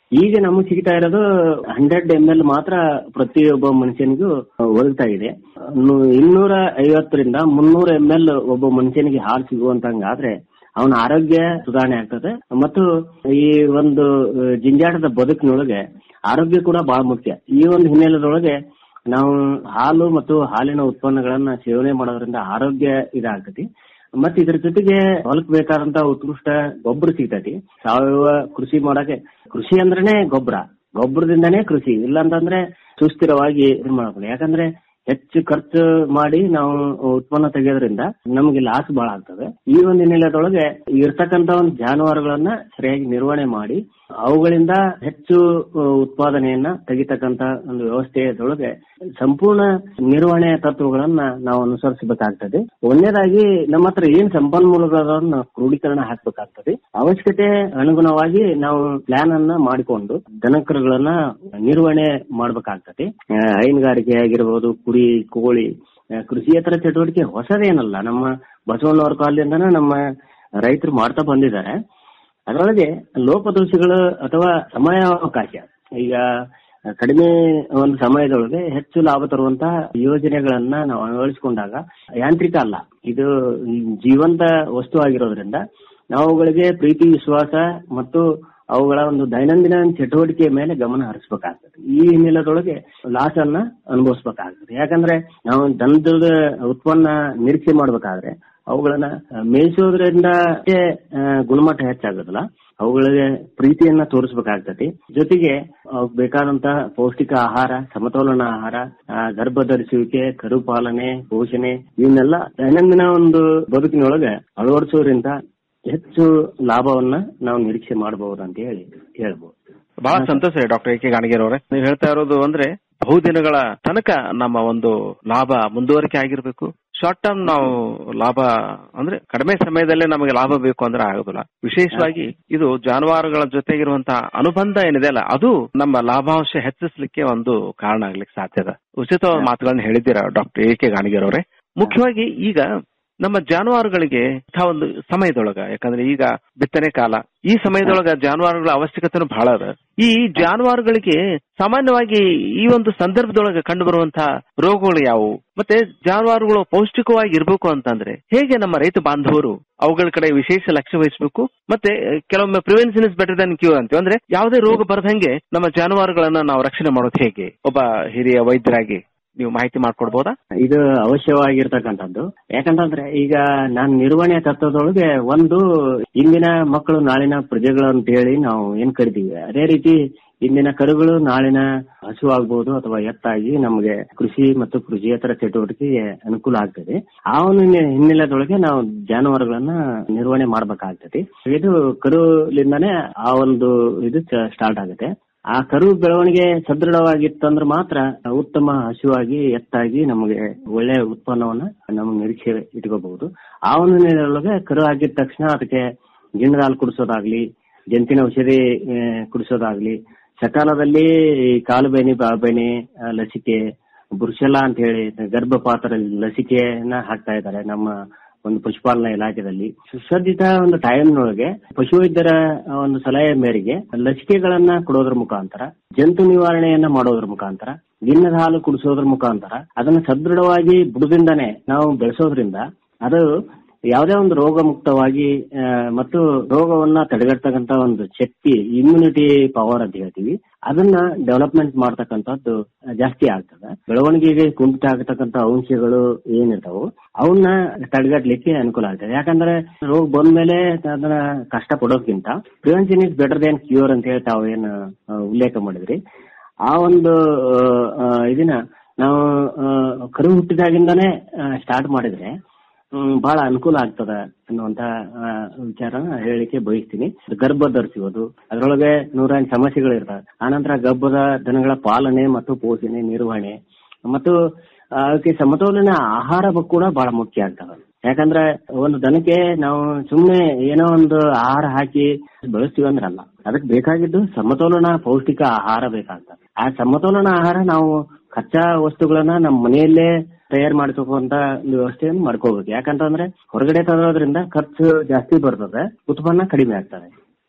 ಈಗ ನಮಗೆ ಸಿಗ್ತಾ ಇರೋದು ಹಂಡ್ರೆಡ್ ಎಂ ಎಲ್ ಮಾತ್ರ ಪ್ರತಿಯೊಬ್ಬ ಮನುಷ್ಯನಿಗೂ ಒದಗ್ತಾ ಇದೆ ನು- ಇನ್ನೂರ ಐವತ್ತರಿಂದ ಮುನ್ನೂರ ಎಂ ಎಲ್ ಒಬ್ಬ ಮನುಷ್ಯನಿಗೆ ಹಾಲು ಸಿಗುವಂತಂಗಾದ್ರೆ ಅವನ ಆರೋಗ್ಯ ಸುಧಾರಣೆ ಆಗ್ತದೆ ಮತ್ತು ಈ ಒಂದು ಆ, ಜಿಂಜಾಟದ ಬದುಕಿನೊಳಗೆ ಆರೋಗ್ಯ ಕೂಡ ಬಹಳ ಮುಖ್ಯ ಈ ಒಂದು ಹಿನ್ನೆಲೆದೊಳಗೆ ನಾವು ಹಾಲು ಮತ್ತು ಹಾಲಿನ ಉತ್ಪನ್ನಗಳನ್ನ ಸೇವನೆ ಮಾಡೋದ್ರಿಂದ ಆರೋಗ್ಯ ಇದಾಗ್ತತಿ ಮತ್ತೆ ಇದ್ರ ಜೊತೆಗೆ ಹೊಲಕ್ ಬೇಕಾದಂತ ಉತ್ಕೃಷ್ಟ ಗೊಬ್ಬರ ಸಿಗ್ತತಿ ಸಾವಯವ ಕೃಷಿ ಮಾಡಕ್ಕೆ ಕೃಷಿ ಅಂದ್ರೇನೆ ಗೊಬ್ಬರ ಗೊಬ್ಬರದಿಂದನೇ ಕೃಷಿ ಇಲ್ಲ ಅಂತಂದ್ರೆ ಸುಸ್ಥಿರವಾಗಿ ಇದನ್ ಮಾಡ್ಬೋದು ಯಾಕಂದ್ರೆ ಹೆಚ್ಚು ಖರ್ಚು ಮಾಡಿ ನಾವು ಉತ್ಪನ್ನ ತೆಗೆಯೋದ್ರಿಂದ ನಮಗೆ ಲಾಸ್ ಬಹಳ ಆಗ್ತದೆ ಈ ಒಂದು ಹಿನ್ನೆಲೆದೊಳಗೆ ಇರ್ತಕ್ಕಂತ ಒಂದು ಜಾನುವಾರುಗಳನ್ನ ಸರಿಯಾಗಿ ನಿರ್ವಹಣೆ ಮಾಡಿ ಅವುಗಳಿಂದ ಹೆಚ್ಚು ಆ, ಉತ್ಪಾದನೆಯನ್ನ ತೆಗಿತಕ್ಕಂತ ಒಂದು ವ್ಯವಸ್ಥೆಯದೊಳಗೆ ಸಂಪೂರ್ಣ ನಿರ್ವಹಣೆ ತತ್ವಗಳನ್ನ ನಾವು ಅನುಸರಿಸಬೇಕಾಗ್ತದೆ ಒಂದನೇದಾಗಿ ನಮ್ಮ ಹತ್ರ ಏನ್ ಸಂಪನ್ಮೂಲಗಳನ್ನ ಕ್ರೋಢೀಕರಣ ಹಾಕ್ಬೇಕಾಗ್ತದೆ ಅವಶ್ಯಕತೆ ಅನುಗುಣವಾಗಿ ನಾವು ಪ್ಲಾನ್ ಅನ್ನ ಮಾಡಿಕೊಂಡು ದನಕರುಗಳನ್ನ ನಿರ್ವಹಣೆ ಮಾಡ್ಬೇಕಾಗ್ತದೆ ಆ, ಹೈನುಗಾರಿಕೆ ಆಗಿರ್ಬೋದು ಕುರಿ ಕೋಳಿ ಆ, ಕೃಷಿಯೇತರ ಚಟುವಟಿಕೆ ಹೊಸದೇನಲ್ಲ ನಮ್ಮ ಬಸವಣ್ಣವ್ರ ಕಾಲದಿಂದನೂ ನಮ್ಮ ರೈತರು ಮಾಡ್ತಾ ಬಂದಿದ್ದಾರೆ ಅದರೊಳಗೆ ಲೋಪದೋಷಗಳು ಅಥವಾ ಸಮಯಾವಕಾಶ ಈಗ ಕಡಿಮೆ ಒಂದು ಸಮಯದೊಳಗೆ ಹೆಚ್ಚು ಲಾಭ ತರುವಂತಹ ಯೋಜನೆಗಳನ್ನ ನಾವು ಅಳವಡಿಸಿಕೊಂಡಾಗ ಯಾಂತ್ರಿಕ ಅಲ್ಲ ಇದು ಜೀವಂತ ವಸ್ತು ಆಗಿರೋದ್ರಿಂದ ನಾವು ಅವುಗಳಿಗೆ ಪ್ರೀತಿ ವಿಶ್ವಾಸ ಮತ್ತು ಅವುಗಳ ಒಂದು ದೈನಂದಿನ ಚಟುವಟಿಕೆ ಮೇಲೆ ಗಮನ ಹರಿಸಬೇಕಾಗ್ತದೆ ಈ ಹಿನ್ನೆಲೆದೊಳಗೆ ಲಾಸ್ ಅನ್ನ ಅನುಭವಿಸ್ಬೇಕಾಗ್ತದೆ ಯಾಕಂದ್ರೆ ನಾವು ದನದ ಉತ್ಪನ್ನ ನಿರೀಕ್ಷೆ ಮಾಡ್ಬೇಕಾದ್ರೆ ಅವುಗಳನ್ನ ಮೇಯಿಸೋದ್ರಿಂದ ಅಷ್ಟೇ, ಆ, ಗುಣಮಟ್ಟ ಹೆಚ್ಚಾಗೋದಿಲ್ಲ ಅವುಗಳಿಗೆ ಪ್ರೀತಿಯನ್ನ ತೋರಿಸ್ಬೇಕಾಗ್ತತಿ ಜೊತೆಗೆ ಅವಕ್ ಬೇಕಾದಂತ ಪೌಷ್ಟಿಕ ಆಹಾರ ಸಮತೋಲನ ಆಹಾರ ಆ, ಗರ್ಭ ಧರಿಸುವಿಕೆ ಕರು ಪಾಲನೆ ಪೋಷಣೆ ಇವನ್ನೆಲ್ಲ ದೈನಂದಿನ ಒಂದು ಬದುಕಿನೊಳಗೆ ಅಳವಡಿಸೋದ್ರಿಂದ ಹೆಚ್ಚು ಲಾಭವನ್ನ ನಾವು ನಿರೀಕ್ಷೆ ಮಾಡಬಹುದು ಅಂತ ಹೇಳಿ ಹೇಳ್ಬೋದು ಬಹಳ ಸಂತೋಷ ರೀ ಡಾಕ್ಟರ್ ಎ ಕೆ ಗಾಣಗೇರ್ ಅವರೇ ನೀವು ಹೇಳ್ತಾ ಇರೋದು ಅಂದ್ರೆ ಬಹುದಿನಗಳ ತನಕ ನಮ್ಮ ಒಂದು ಲಾಭ ಮುಂದುವರಿಕೆ ಆಗಿರ್ಬೇಕು ಶಾರ್ಟ್ ಟರ್ಮ್ ನಾವು ಲಾಭ ಅಂದ್ರೆ ಕಡಿಮೆ ಸಮಯದಲ್ಲೇ ನಮಗೆ ಲಾಭ ಬೇಕು ಅಂದ್ರೆ ಆಗೋದಿಲ್ಲ ವಿಶೇಷವಾಗಿ ಇದು ಜಾನುವಾರುಗಳ ಜೊತೆಗಿರುವಂತಹ ಅನುಬಂಧ ಏನಿದೆ ಅಲ್ಲ ಅದು ನಮ್ಮ ಲಾಭಾಂಶ ಹೆಚ್ಚಿಸ್ಲಿಕ್ಕೆ ಒಂದು ಕಾರಣ ಆಗ್ಲಿಕ್ಕೆ ಸಾಧ್ಯದ ಉಚಿತವಾದ ಮಾತುಗಳನ್ನ ಹೇಳಿದ್ದೀರಾ ಡಾಕ್ಟರ್ ಎ ಕೆ ಗಾಣಗೇರ್ ಅವರೇ ಮುಖ್ಯವಾಗಿ ಈಗ ನಮ್ಮ ಜಾನುವಾರುಗಳಿಗೆ ಇಂಥ ಒಂದು ಸಮಯದೊಳಗ ಯಾಕಂದ್ರೆ ಈಗ ಬಿತ್ತನೆ ಕಾಲ ಈ ಸಮಯದೊಳಗ ಜಾನುವಾರುಗಳ ಅವಶ್ಯಕತೆನೂ ಬಹಳ ಅದ ಈ ಜಾನುವಾರುಗಳಿಗೆ ಸಾಮಾನ್ಯವಾಗಿ ಈ ಒಂದು ಸಂದರ್ಭದೊಳಗ ಕಂಡು ಬರುವಂತಹ ರೋಗಗಳು ಯಾವುವು ಮತ್ತೆ ಜಾನುವಾರುಗಳು ಪೌಷ್ಟಿಕವಾಗಿ ಇರಬೇಕು ಅಂತಂದ್ರೆ ಹೇಗೆ ನಮ್ಮ ರೈತ ಬಾಂಧವರು ಅವುಗಳ ಕಡೆ ವಿಶೇಷ ಲಕ್ಷ್ಯ ವಹಿಸಬೇಕು ಮತ್ತೆ ಕೆಲವೊಮ್ಮೆ prevention is better than cure ಅಂತೀವಿ ಅಂದ್ರೆ ಯಾವುದೇ ರೋಗ ಬರದಂಗೆ ನಮ್ಮ ಜಾನುವಾರುಗಳನ್ನ ನಾವು ರಕ್ಷಣೆ ಮಾಡೋದು ಹೇಗೆ ಒಬ್ಬ ಹಿರಿಯ ವೈದ್ಯರಾಗಿ ನೀವು ಮಾಹಿತಿ ಮಾಡ್ಕೊಡ್ಬೋದಾ ಇದು ಅವಶ್ಯವಾಗಿರ್ತಕ್ಕಂಥದ್ದು ಯಾಕಂತಂದ್ರೆ ಈಗ ನಾನು ನಿರ್ವಹಣೆ ತತ್ವದೊಳಗೆ ಒಂದು ಇಂದಿನ ಮಕ್ಕಳು ನಾಳಿನ ಪ್ರಜೆಗಳು ಅಂತ ಹೇಳಿ ನಾವು ಏನ್ ಕರಿತೀವಿ ಅದೇ ರೀತಿ ಇಂದಿನ ಕರುಗಳು ನಾಳಿನ ಹಸು ಆಗ್ಬೋದು ಅಥವಾ ಎತ್ತಾಗಿ ನಮಗೆ ಕೃಷಿ ಮತ್ತು ಕೃಷಿಯೇತರ ಚಟುವಟಿಕೆಗೆ ಅನುಕೂಲ ಆಗ್ತದೆ ಆ ಒಂದು ಹಿನ್ನೆ- ಹಿನ್ನೆಲೆದೊಳಗೆ ನಾವು ಜಾನುವಾರುಗಳನ್ನ ನಿರ್ವಹಣೆ ಮಾಡ್ಬೇಕಾಗ್ತದೆ ಇದು ಕರುಲಿಂದಾನೇ ಆ ಒಂದು ಇದು ಸ್ಟಾರ್ಟ್ ಆಗುತ್ತೆ ಆ ಕರು ಬೆಳವಣಿಗೆ ಸದೃಢವಾಗಿತ್ತಂದ್ರೆ ಮಾತ್ರ ಉತ್ತಮ ಹಸುವಾಗಿ ಎತ್ತಾಗಿ ನಮಗೆ ಒಳ್ಳೆ ಉತ್ಪನ್ನವನ್ನ ನಮ್ಮ ನಿರೀಕ್ಷೆ ಇಟ್ಕೋಬಹುದು ಆ ಒಂದು ನಿಟ್ಟಿನೊಳಗೆ ಕರು ಆಗಿದ ತಕ್ಷಣ ಅದಕ್ಕೆ ಗಿಣ್ಣದ ಹಾಲು ಕುಡಿಸೋದಾಗ್ಲಿ ಜಂತಿನ ಔಷಧಿ ಆ, ಕುಡಿಸೋದಾಗ್ಲಿ ಸಕಾಲದಲ್ಲಿ ಈ ಕಾಲು ಬೇನೆ ಬಾಬೇನೆ ಆ, ಲಸಿಕೆ ಬುರ್ಷೆಲ್ಲ ಅಂತ ಹೇಳಿ ಗರ್ಭಪಾತ್ರ ಲಸಿಕೆಯನ್ನ ಹಾಕ್ತಾ ಇದ್ದಾರೆ ನಮ್ಮ ಒಂದು ಪಶುಪಾಲನಾ ಇಲಾಖೆಯಲ್ಲಿ ಸುಸಜ್ಜಿತ ಒಂದು ಟೈಮ್ನೊಳಗೆ ಪಶುವೈದ್ಯರ ಒಂದು ಸಲಹೆ ಮೇರೆಗೆ ಲಸಿಕೆಗಳನ್ನ ಕೊಡೋದ್ರ ಮುಖಾಂತರ ಜಂತು ನಿವಾರಣೆಯನ್ನ ಮಾಡೋದ್ರ ಮುಖಾಂತರ ಗಿಣ್ಣದ ಹಾಲು ಕುಡಿಸೋದ್ರ ಮುಖಾಂತರ ಅದನ್ನ ಸದೃಢವಾಗಿ ಬುಡದಿಂದಾನೆ ನಾವು ಬೆಳೆಸೋದ್ರಿಂದ ಅದು ಯಾವುದೇ ಒಂದು ರೋಗ ಮುಕ್ತವಾಗಿ ಆ, ಮತ್ತು ರೋಗವನ್ನ ತಡೆಗಟ್ಟತಕ್ಕಂತ ಒಂದು ಶಕ್ತಿ ಇಮ್ಯುನಿಟಿ ಪವರ್ ಅಂತ ಹೇಳ್ತೀವಿ ಅದನ್ನ ಡೆವಲಪ್ಮೆಂಟ್ ಮಾಡ್ತಕ್ಕಂಥದ್ದು ಜಾಸ್ತಿ ಆಗ್ತದೆ ಬೆಳವಣಿಗೆಗೆ ಕುಂಠಿತ ಆಗತಕ್ಕಂತ ಅಂಶಗಳು ಏನಿರ್ತಾವು ಅವನ್ನ ತಡೆಗಟ್ಟಲಿಕ್ಕೆ ಅನುಕೂಲ ಆಗ್ತದೆ ಯಾಕಂದ್ರೆ ರೋಗ ಬಂದ್ಮೇಲೆ ಅದನ್ನ ಕಷ್ಟ ಪಡೋಕ್ಕಿಂತ prevention is better than cure ಅಂತ ಹೇಳಿ ತಾವು ಏನು ಆ, ಉಲ್ಲೇಖ ಮಾಡಿದ್ರಿ ಆ ಒಂದು ಆ, ಇದನ್ನ ನಾವು ಆ, ಕರು ಹುಟ್ಟಿದಾಗಿಂದಾನೇ ಸ್ಟಾರ್ಟ್ ಮಾಡಿದ್ರೆ ಹ್ಮ್, ಬಹಳ ಅನುಕೂಲ ಆಗ್ತದ ಅನ್ನುವಂತ ಆ, ವಿಚಾರನ ಹೇಳಲಿಕ್ಕೆ ಬಯಸ್ತೀನಿ ಗರ್ಭ ಧರಿಸುವುದು ಅದರೊಳಗೆ ನೂರಾರು ಸಮಸ್ಯೆಗಳು ಇರ್ತವೆ ಆನಂತರ ಗರ್ಭದ ದನಗಳ ಪಾಲನೆ ಮತ್ತು ಪೋಷಣೆ ನಿರ್ವಹಣೆ ಮತ್ತು ಆ, ಅದಕ್ಕೆ ಸಮತೋಲನ ಆಹಾರ ಕೂಡ ಬಹಳ ಮುಖ್ಯ ಆಗ್ತವೆ ಯಾಕಂದ್ರೆ ಒಂದು ದನಕ್ಕೆ ನಾವು ಸುಮ್ನೆ ಏನೋ ಒಂದು ಆಹಾರ ಹಾಕಿ ಬೆಳೆಸ್ತೀವಿ ಅಂದ್ರೆ ಅಲ್ಲ ಅದಕ್ಕೆ ಬೇಕಾಗಿದ್ದು ಸಮತೋಲನ ಪೌಷ್ಟಿಕ ಆಹಾರ ಬೇಕಾಗ್ತದೆ ಆ ಸಮತೋಲನ ಆಹಾರ ನಾವು ಕಚ್ಚಾ ವಸ್ತುಗಳನ್ನ ನಮ್ಮ ಮನೆಯಲ್ಲೇ ತಯಾರು ಮಾಡ್ಕೋಂತ ಒಂದು ವ್ಯವಸ್ಥೆಯನ್ನು ಮಾಡ್ಕೋಬೇಕು ಯಾಕಂತಂದ್ರೆ ಹೊರಗಡೆ ತರೋದ್ರಿಂದ ಖರ್ಚು ಜಾಸ್ತಿ ಬರ್ತದೆ ಉತ್ಪನ್ನ ಕಡಿಮೆ ಆಗ್ತದೆ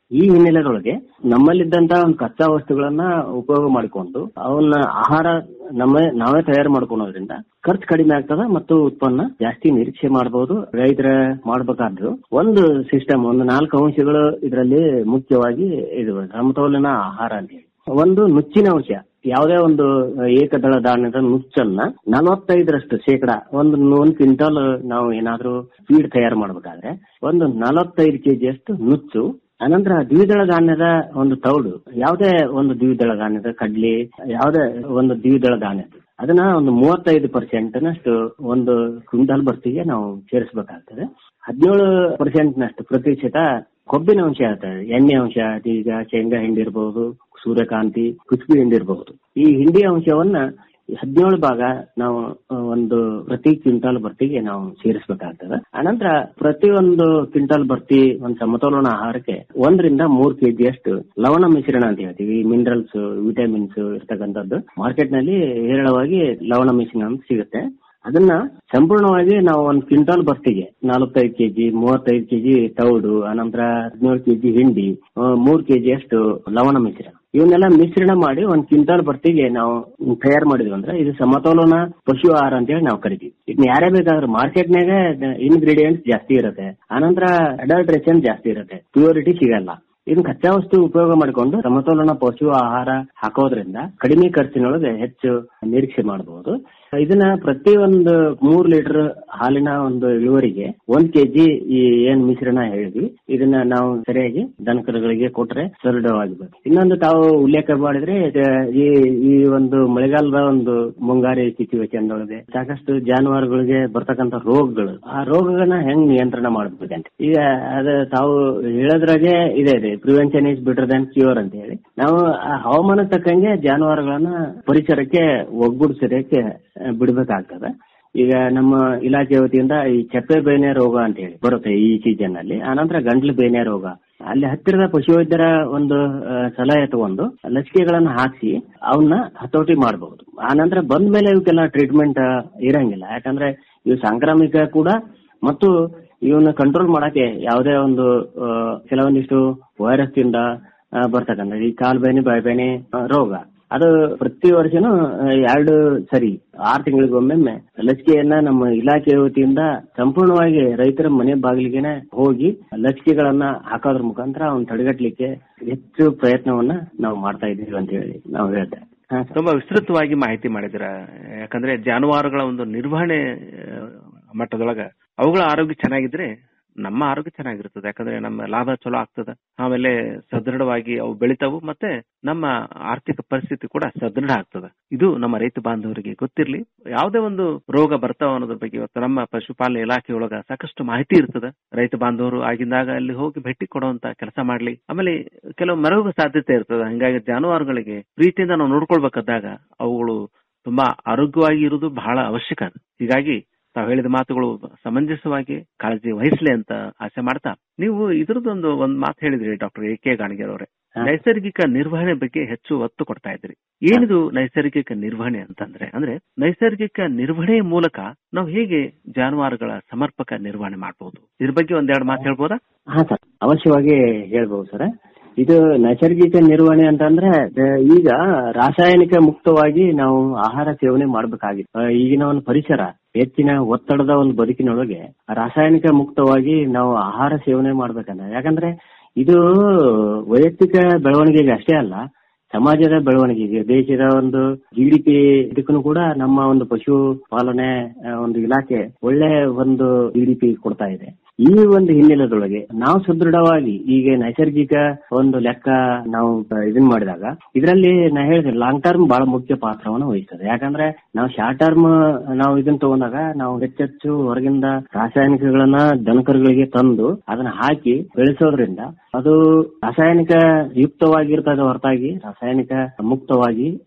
ಈ ಹಿನ್ನೆಲೆದೊಳಗೆ ನಮ್ಮಲ್ಲಿದ್ದಂತ ಒಂದು ಕಚ್ಚಾ ವಸ್ತುಗಳನ್ನ ಉಪಯೋಗ ಮಾಡಿಕೊಂಡು ಅವನ್ನ ಆಹಾರ ನಮ್ಮ ನಾವೇ ತಯಾರು ಮಾಡ್ಕೊಳೋದ್ರಿಂದ ಖರ್ಚು ಕಡಿಮೆ ಆಗ್ತದ ಮತ್ತು ಉತ್ಪನ್ನ ಜಾಸ್ತಿ ನಿರೀಕ್ಷೆ ಮಾಡಬಹುದು ರೈತರ ಮಾಡಬೇಕಾದ್ರು ಒಂದು ಸಿಸ್ಟಮ್ ಒಂದು ನಾಲ್ಕು ಅಂಶಗಳು ಇದರಲ್ಲಿ ಮುಖ್ಯವಾಗಿ ಇದು ಸಮತೋಲನ ಆಹಾರ ಅಂತ ಹೇಳಿ ಒಂದು ನುಚ್ಚಿನ ಅಂಶ ಯಾವುದೇ ಒಂದು ಏಕದಳ ಧಾನ್ಯದ ನುಚ್ಚನ್ನ ನಲವತ್ತೈದರಷ್ಟು ಶೇಕಡ ಒಂದು ಒಂದು ಕ್ವಿಂಟಲ್ ನಾವು ಏನಾದ್ರೂ ಫೀಡ್ ತಯಾರು ಮಾಡ್ಬೇಕಾದ್ರೆ ಒಂದು ನಲವತ್ತೈದು ಕೆಜಿಯಷ್ಟು ನುಚ್ಚು ಅನಂತರ ದ್ವಿದಳ ಧಾನ್ಯದ ಒಂದು ತೌಡು ಯಾವುದೇ ಒಂದು ದ್ವಿದಳ ಧಾನ್ಯದ ಕಡ್ಲಿ ಯಾವುದೇ ಒಂದು ದ್ವಿದಳ ಧಾನ್ಯದ ಅದನ್ನ ಒಂದು ಮೂವತ್ತೈದು ಪರ್ಸೆಂಟ್ ನಷ್ಟು ಒಂದು ಕ್ವಿಂಟಲ್ ಬರ್ತಿಗೆ ನಾವು ಸೇರಿಸಬೇಕಾಗ್ತದೆ ಹದಿನೇಳು ಪರ್ಸೆಂಟ್ ನಷ್ಟು ಪ್ರತಿಶತ ಕೊಬ್ಬಿನ ಅಂಶ ಇರ್ತದೆ ಎಣ್ಣೆ ಅಂಶ ಈಗ ಶೇಂಗಾ ಹಿಂಡಿ ಇರಬಹುದು ಸೂರ್ಯಕಾಂತಿ ಕುಚುಬಿ ಹಿಂಡಿ ಇರಬಹುದು ಈ ಹಿಂಡಿ ಅಂಶವನ್ನ ಹದಿನೇಳು ಭಾಗ ನಾವು ಆ, ಒಂದು ಪ್ರತಿ ಕ್ವಿಂಟಾಲ್ ಬರ್ತಿಗೆ ನಾವು ಸೇರಿಸಬೇಕಾಗ್ತದೆ ಅನಂತರ ಪ್ರತಿ ಒಂದು ಕ್ವಿಂಟಾಲ್ ಬರ್ತಿ ಒಂದು ಸಮತೋಲನ ಆಹಾರಕ್ಕೆ ಒಂದರಿಂದ ಮೂರ್ ಕೆಜಿ ಅಷ್ಟು ಲವಣ ಮಿಶ್ರಣ ಅಂತ ಹೇಳ್ತೀವಿ ಮಿನರಲ್ಸ್ ವಿಟಮಿನ್ಸ್ ಇರ್ತಕ್ಕಂಥದ್ದು ಮಾರ್ಕೆಟ್ ನಲ್ಲಿ ಹೇರಳವಾಗಿ ಲವಣ ಮಿಶ್ರಣ ಅಂತ ಸಿಗುತ್ತೆ ಅದನ್ನ ಸಂಪೂರ್ಣವಾಗಿ ನಾವು ಒಂದು ಕ್ವಿಂಟಾಲ್ ಬರ್ತಿಗೆ ನಲವತ್ತೈದು ಕೆಜಿ ಮೂವತ್ತೈದು ಕೆಜಿ ತೌಡು ಅನಂತರ ಹದಿನೇಳು ಕೆಜಿ ಹಿಂಡಿ ಆ, ಮೂರ್ ಕೆಜಿ ಅಷ್ಟು ಲವಣ ಮಿಶ್ರಣ ಇವನ್ನೆಲ್ಲ ಮಿಶ್ರಣ ಮಾಡಿ ಒಂದ್ ಕ್ವಿಂಟಾಲ್ ಬರ್ತಿಗೆ ನಾವು ತಯಾರು ಮಾಡಿದ್ವಿ ಅಂದ್ರೆ ಇದು ಸಮತೋಲನ ಪಶು ಆಹಾರ ಅಂತ ಹೇಳಿ ನಾವು ಕರಿತೀವಿ ಇದನ್ನ ಯಾರೇ ಬೇಕಾದ್ರೂ ಮಾರ್ಕೆಟ್ನಾಗ ಇಂಗ್ರೀಡಿಯೆಂಟ್ಸ್ ಜಾಸ್ತಿ ಇರುತ್ತೆ ಆನಂತರ ಅಡಲ್ಟ್ರೇಷನ್ ಜಾಸ್ತಿ ಇರುತ್ತೆ ಪ್ಯೂರಿಟಿ ಸಿಗಲ್ಲ ಇದನ್ನ ಕಚ್ಚಾ ವಸ್ತು ಉಪಯೋಗ ಮಾಡಿಕೊಂಡು ಸಮತೋಲನ ಪಶು ಆಹಾರ ಹಾಕೋದ್ರಿಂದ ಕಡಿಮೆ ಖರ್ಚಿನೊಳಗೆ ಹೆಚ್ಚು ನಿರೀಕ್ಷೆ ಮಾಡಬಹುದು ಇದನ್ನ ಪ್ರತಿ ಒಂದು ಮೂರ್ ಲೀಟರ್ ಹಾಲಿನ ಒಂದು ಇಳುವರಿಗೆ ಒಂದ್ ಕೆಜಿ ಈ ಏನ್ ಮಿಶ್ರಣ ಹೇಳಿದ್ವಿ ಇದನ್ನ ನಾವು ಸರಿಯಾಗಿ ದನಕರುಗಳಿಗೆ ಕೊಟ್ರೆ ಸದೃಢವಾಗಬೇಕು ಇನ್ನೊಂದು ತಾವು ಉಲ್ಲೇಖ ಮಾಡಿದ್ರೆ ಇದು ಈ ಈ ಒಂದು ಮಳೆಗಾಲದ ಒಂದು ಮುಂಗಾರಿ ಸಿಚುವೇಶನ್ ಒಳಗೆ ಸಾಕಷ್ಟು ಜಾನುವಾರುಗಳಿಗೆ ಬರ್ತಕ್ಕಂತ ರೋಗಗಳು ಆ ರೋಗಗಳನ್ನ ಹೆಂಗ್ ನಿಯಂತ್ರಣ ಮಾಡಬೇಕಂತ ಈಗ ಅದ ತಾವು ಹೇಳೋದ್ರಾಗೆ ಇದೆ ಇದೆ prevention is better than cure ಅಂತ ಹೇಳಿ ನಾವು ಆ ಹವಾಮಾನ ತಕ್ಕಂಗೆ ಜಾನುವಾರುಗಳನ್ನ ಪರಿಸರಕ್ಕೆ ಒಗ್ಗೂಡಿಸೋದಕ್ಕೆ ಆ, ಬಿಡ್ಬೇಕಾಗ್ತದೆ ಈಗ ನಮ್ಮ ಇಲಾಖೆ ವತಿಯಿಂದ ಈ ಚಪ್ಪೆ ಬೇನೆ ರೋಗ ಅಂತ ಹೇಳಿ ಬರುತ್ತೆ ಈ ಸೀಸನ್ ಅಲ್ಲಿ ಆನಂತರ ಗಂಟ್ಲು ಬೇನೆ ರೋಗ ಅಲ್ಲಿ ಹತ್ತಿರದ ಪಶುವೈದ್ಯರ ಒಂದು ಆ, ಸಲಹೆ ತಗೊಂಡು ಲಸಿಕೆಗಳನ್ನ ಹಾಕಿಸಿ ಅವನ್ನ ಹತೋಟಿ ಮಾಡಬಹುದು ಆನಂತರ ಬಂದ ಮೇಲೆ ಇವಕ್ಕೆಲ್ಲ ಟ್ರೀಟ್ಮೆಂಟ್ ಇರಂಗಿಲ್ಲ ಯಾಕಂದ್ರೆ ಇವು ಸಾಂಕ್ರಾಮಿಕ ಕೂಡ ಮತ್ತು ಇವನ್ನ ಕಂಟ್ರೋಲ್ ಮಾಡಕ್ಕೆ ಯಾವುದೇ ಒಂದು ಆ, ಕೆಲವೊಂದಿಷ್ಟು ವೈರಸ್ ಇಂದ ಆ, ಬರ್ತಕ್ಕಂಥ ಈ ಕಾಲ್ ಬೇನೆ ಬಾಯ್ಬೇನೆ ಆ, ರೋಗ ಅದು ಪ್ರತಿ ವರ್ಷನೂ ಆ, ಎರಡು ಸರಿ ಆರು ತಿಂಗಳಿಗೊಮ್ಮೆ ಲಸಿಕೆಯನ್ನ ನಮ್ಮ ಇಲಾಖೆ ವತಿಯಿಂದ ಸಂಪೂರ್ಣವಾಗಿ ರೈತರ ಮನೆ ಬಾಗಿಲಿಗೆನೆ ಹೋಗಿ ಲಸಿಕೆಗಳನ್ನ ಹಾಕೋದ್ರ ಮುಖಾಂತರ ಅವ್ನ ತಡೆಗಟ್ಟಲಿಕ್ಕೆ ಹೆಚ್ಚು ಪ್ರಯತ್ನವನ್ನ ನಾವು ಮಾಡ್ತಾ ಇದ್ದೀವಿ ಅಂತ ಹೇಳಿ ನಾವು ಹೇಳ್ತೇವೆ ಹಾ ಸರ್. ತುಂಬಾ ವಿಸ್ತೃತವಾಗಿ ಮಾಹಿತಿ ಮಾಡಿದಿರ ಯಾಕಂದ್ರೆ ಜಾನುವಾರುಗಳ ಒಂದು ನಿರ್ವಹಣೆ ಆ, ಮಟ್ಟದೊಳಗ ಅವುಗಳ ಆರೋಗ್ಯ ಚೆನ್ನಾಗಿದ್ರೆ ನಮ್ಮ ಆರೋಗ್ಯ ಚೆನ್ನಾಗಿರ್ತದೆ ಯಾಕಂದ್ರೆ ನಮ್ಮ ಲಾಭ ಚಲೋ ಆಗ್ತದ ಆಮೇಲೆ ಸದೃಢವಾಗಿ ಅವು ಬೆಳಿತಾವು ಮತ್ತೆ ನಮ್ಮ ಆರ್ಥಿಕ ಪರಿಸ್ಥಿತಿ ಕೂಡ ಸದೃಢ ಆಗ್ತದ ಇದು ನಮ್ಮ ರೈತ ಬಾಂಧವರಿಗೆ ಗೊತ್ತಿರ್ಲಿ ಯಾವುದೇ ಒಂದು ರೋಗ ಬರ್ತಾವ ಅನ್ನೋದ್ರ ಬಗ್ಗೆ ಇವತ್ತು ನಮ್ಮ ಪಶುಪಾಲನೆ ಇಲಾಖೆಯೊಳಗ ಸಾಕಷ್ಟು ಮಾಹಿತಿ ಇರ್ತದ ರೈತ ಬಾಂಧವರು ಆಗಿಂದಾಗ ಅಲ್ಲಿ ಹೋಗಿ ಭೇಟಿ ಕೊಡುವಂತ ಕೆಲಸ ಮಾಡ್ಲಿ ಆಮೇಲೆ ಕೆಲವು ಮರಗ ಸಾಧ್ಯತೆ ಇರ್ತದ ಹಿಂಗಾಗಿ ಜಾನುವಾರುಗಳಿಗೆ ಪ್ರೀತಿಯಿಂದ ನಾವು ನೋಡ್ಕೊಳ್ಬೇಕಾದಾಗ ಅವುಗಳು ತುಂಬಾ ಆರೋಗ್ಯವಾಗಿ ಇರುವುದು ಬಹಳ ಅವಶ್ಯಕ ಅದು ಹೀಗಾಗಿ ತಾವು ಹೇಳಿದ ಮಾತುಗಳು ಸಮಂಜಸವಾಗಿ ಕಾಳಜಿ ವಹಿಸ್ಲಿ ಅಂತ ಆಸೆ ಮಾಡ್ತಾ ನೀವು ಇದ್ರದ್ದೊಂದು ಒಂದ್ ಮಾತು ಹೇಳಿದ್ರಿ ಡಾಕ್ಟರ್ ಎ ಕೆ ಗಾಣಿಗರ್ ಅವರೇ ನೈಸರ್ಗಿಕ ನಿರ್ವಹಣೆ ಬಗ್ಗೆ ಹೆಚ್ಚು ಒತ್ತು ಕೊಡ್ತಾ ಇದ್ರಿ ಏನಿದು ನೈಸರ್ಗಿಕ ನಿರ್ವಹಣೆ ಅಂತಂದ್ರೆ ಅಂದ್ರೆ ನೈಸರ್ಗಿಕ ನಿರ್ವಹಣೆ ಮೂಲಕ ನಾವು ಹೇಗೆ ಜಾನುವಾರುಗಳ ಸಮರ್ಪಕ ನಿರ್ವಹಣೆ ಮಾಡಬಹುದು ಇದ್ರ ಬಗ್ಗೆ ಒಂದೆರಡು ಮಾತು ಹೇಳ್ಬೋದಾ ಹಾ ಸರ್ ಅವಶ್ಯವಾಗಿ ಹೇಳ್ಬಹುದು ಸರ್ ಇದು ನೈಸರ್ಗಿಕ ನಿರ್ವಹಣೆ ಅಂತಂದ್ರೆ ಆ, ಈಗ ರಾಸಾಯನಿಕ ಮುಕ್ತವಾಗಿ ನಾವು ಆಹಾರ ಸೇವನೆ ಮಾಡಬೇಕಾಗಿತ್ತು ಆ, ಈಗಿನ ಒಂದು ಪರಿಸರ ಹೆಚ್ಚಿನ ಒತ್ತಡದ ಒಂದು ಬದುಕಿನೊಳಗೆ ರಾಸಾಯನಿಕ ಮುಕ್ತವಾಗಿ ನಾವು ಆಹಾರ ಸೇವನೆ ಮಾಡ್ಬೇಕಂದ್ರೆ ಯಾಕಂದ್ರೆ ಇದು ವೈಯಕ್ತಿಕ ಬೆಳವಣಿಗೆಗೆ ಅಷ್ಟೇ ಅಲ್ಲ ಸಮಾಜದ ಬೆಳವಣಿಗೆಗೆ ದೇಶದ ಒಂದು ಜಿ ಡಿ ಪಿ ಇದಕ್ಕೂ ಕೂಡ ನಮ್ಮ ಒಂದು ಪಶು ಪಾಲನೆ ಆ, ಒಂದು ಇಲಾಖೆ ಒಳ್ಳೆ ಒಂದು ಜಿ ಡಿ ಪಿ ಕೊಡ್ತಾ ಇದೆ ಈ ಒಂದು ಹಿನ್ನೆಲೆದೊಳಗೆ ನಾವು ಸುದೃಢವಾಗಿ ಈಗ ನೈಸರ್ಗಿಕ ಒಂದು ಲೆಕ್ಕ ನಾವು ಇದನ್ ಮಾಡಿದಾಗ ಇದರಲ್ಲಿ ನಾ ಹೇಳಿದೆ ಲಾಂಗ್ ಟರ್ಮ್ ಬಹಳ ಮುಖ್ಯ ಪಾತ್ರವನ್ನು ವಹಿಸ್ತದೆ ಯಾಕಂದ್ರೆ ನಾವು ಶಾರ್ಟ್ ಟರ್ಮ್ ನಾವು ಇದನ್ನ ತಗೊಂಡಾಗ ನಾವು ಹೆಚ್ಚೆಚ್ಚು ಹೊರಗಿಂದ ರಾಸಾಯನಿಕಗಳನ್ನ ದನಕರುಗಳಿಗೆ ತಂದು ಅದನ್ನ ಹಾಕಿ ಬೆಳೆಸೋದ್ರಿಂದ ಅದು ರಾಸಾಯನಿಕ ಯುಕ್ತವಾಗಿರ್ತದೆ ಹೊರತಾಗಿ ರಾಸಾಯನಿಕ ಮುಕ್ತವಾಗಿ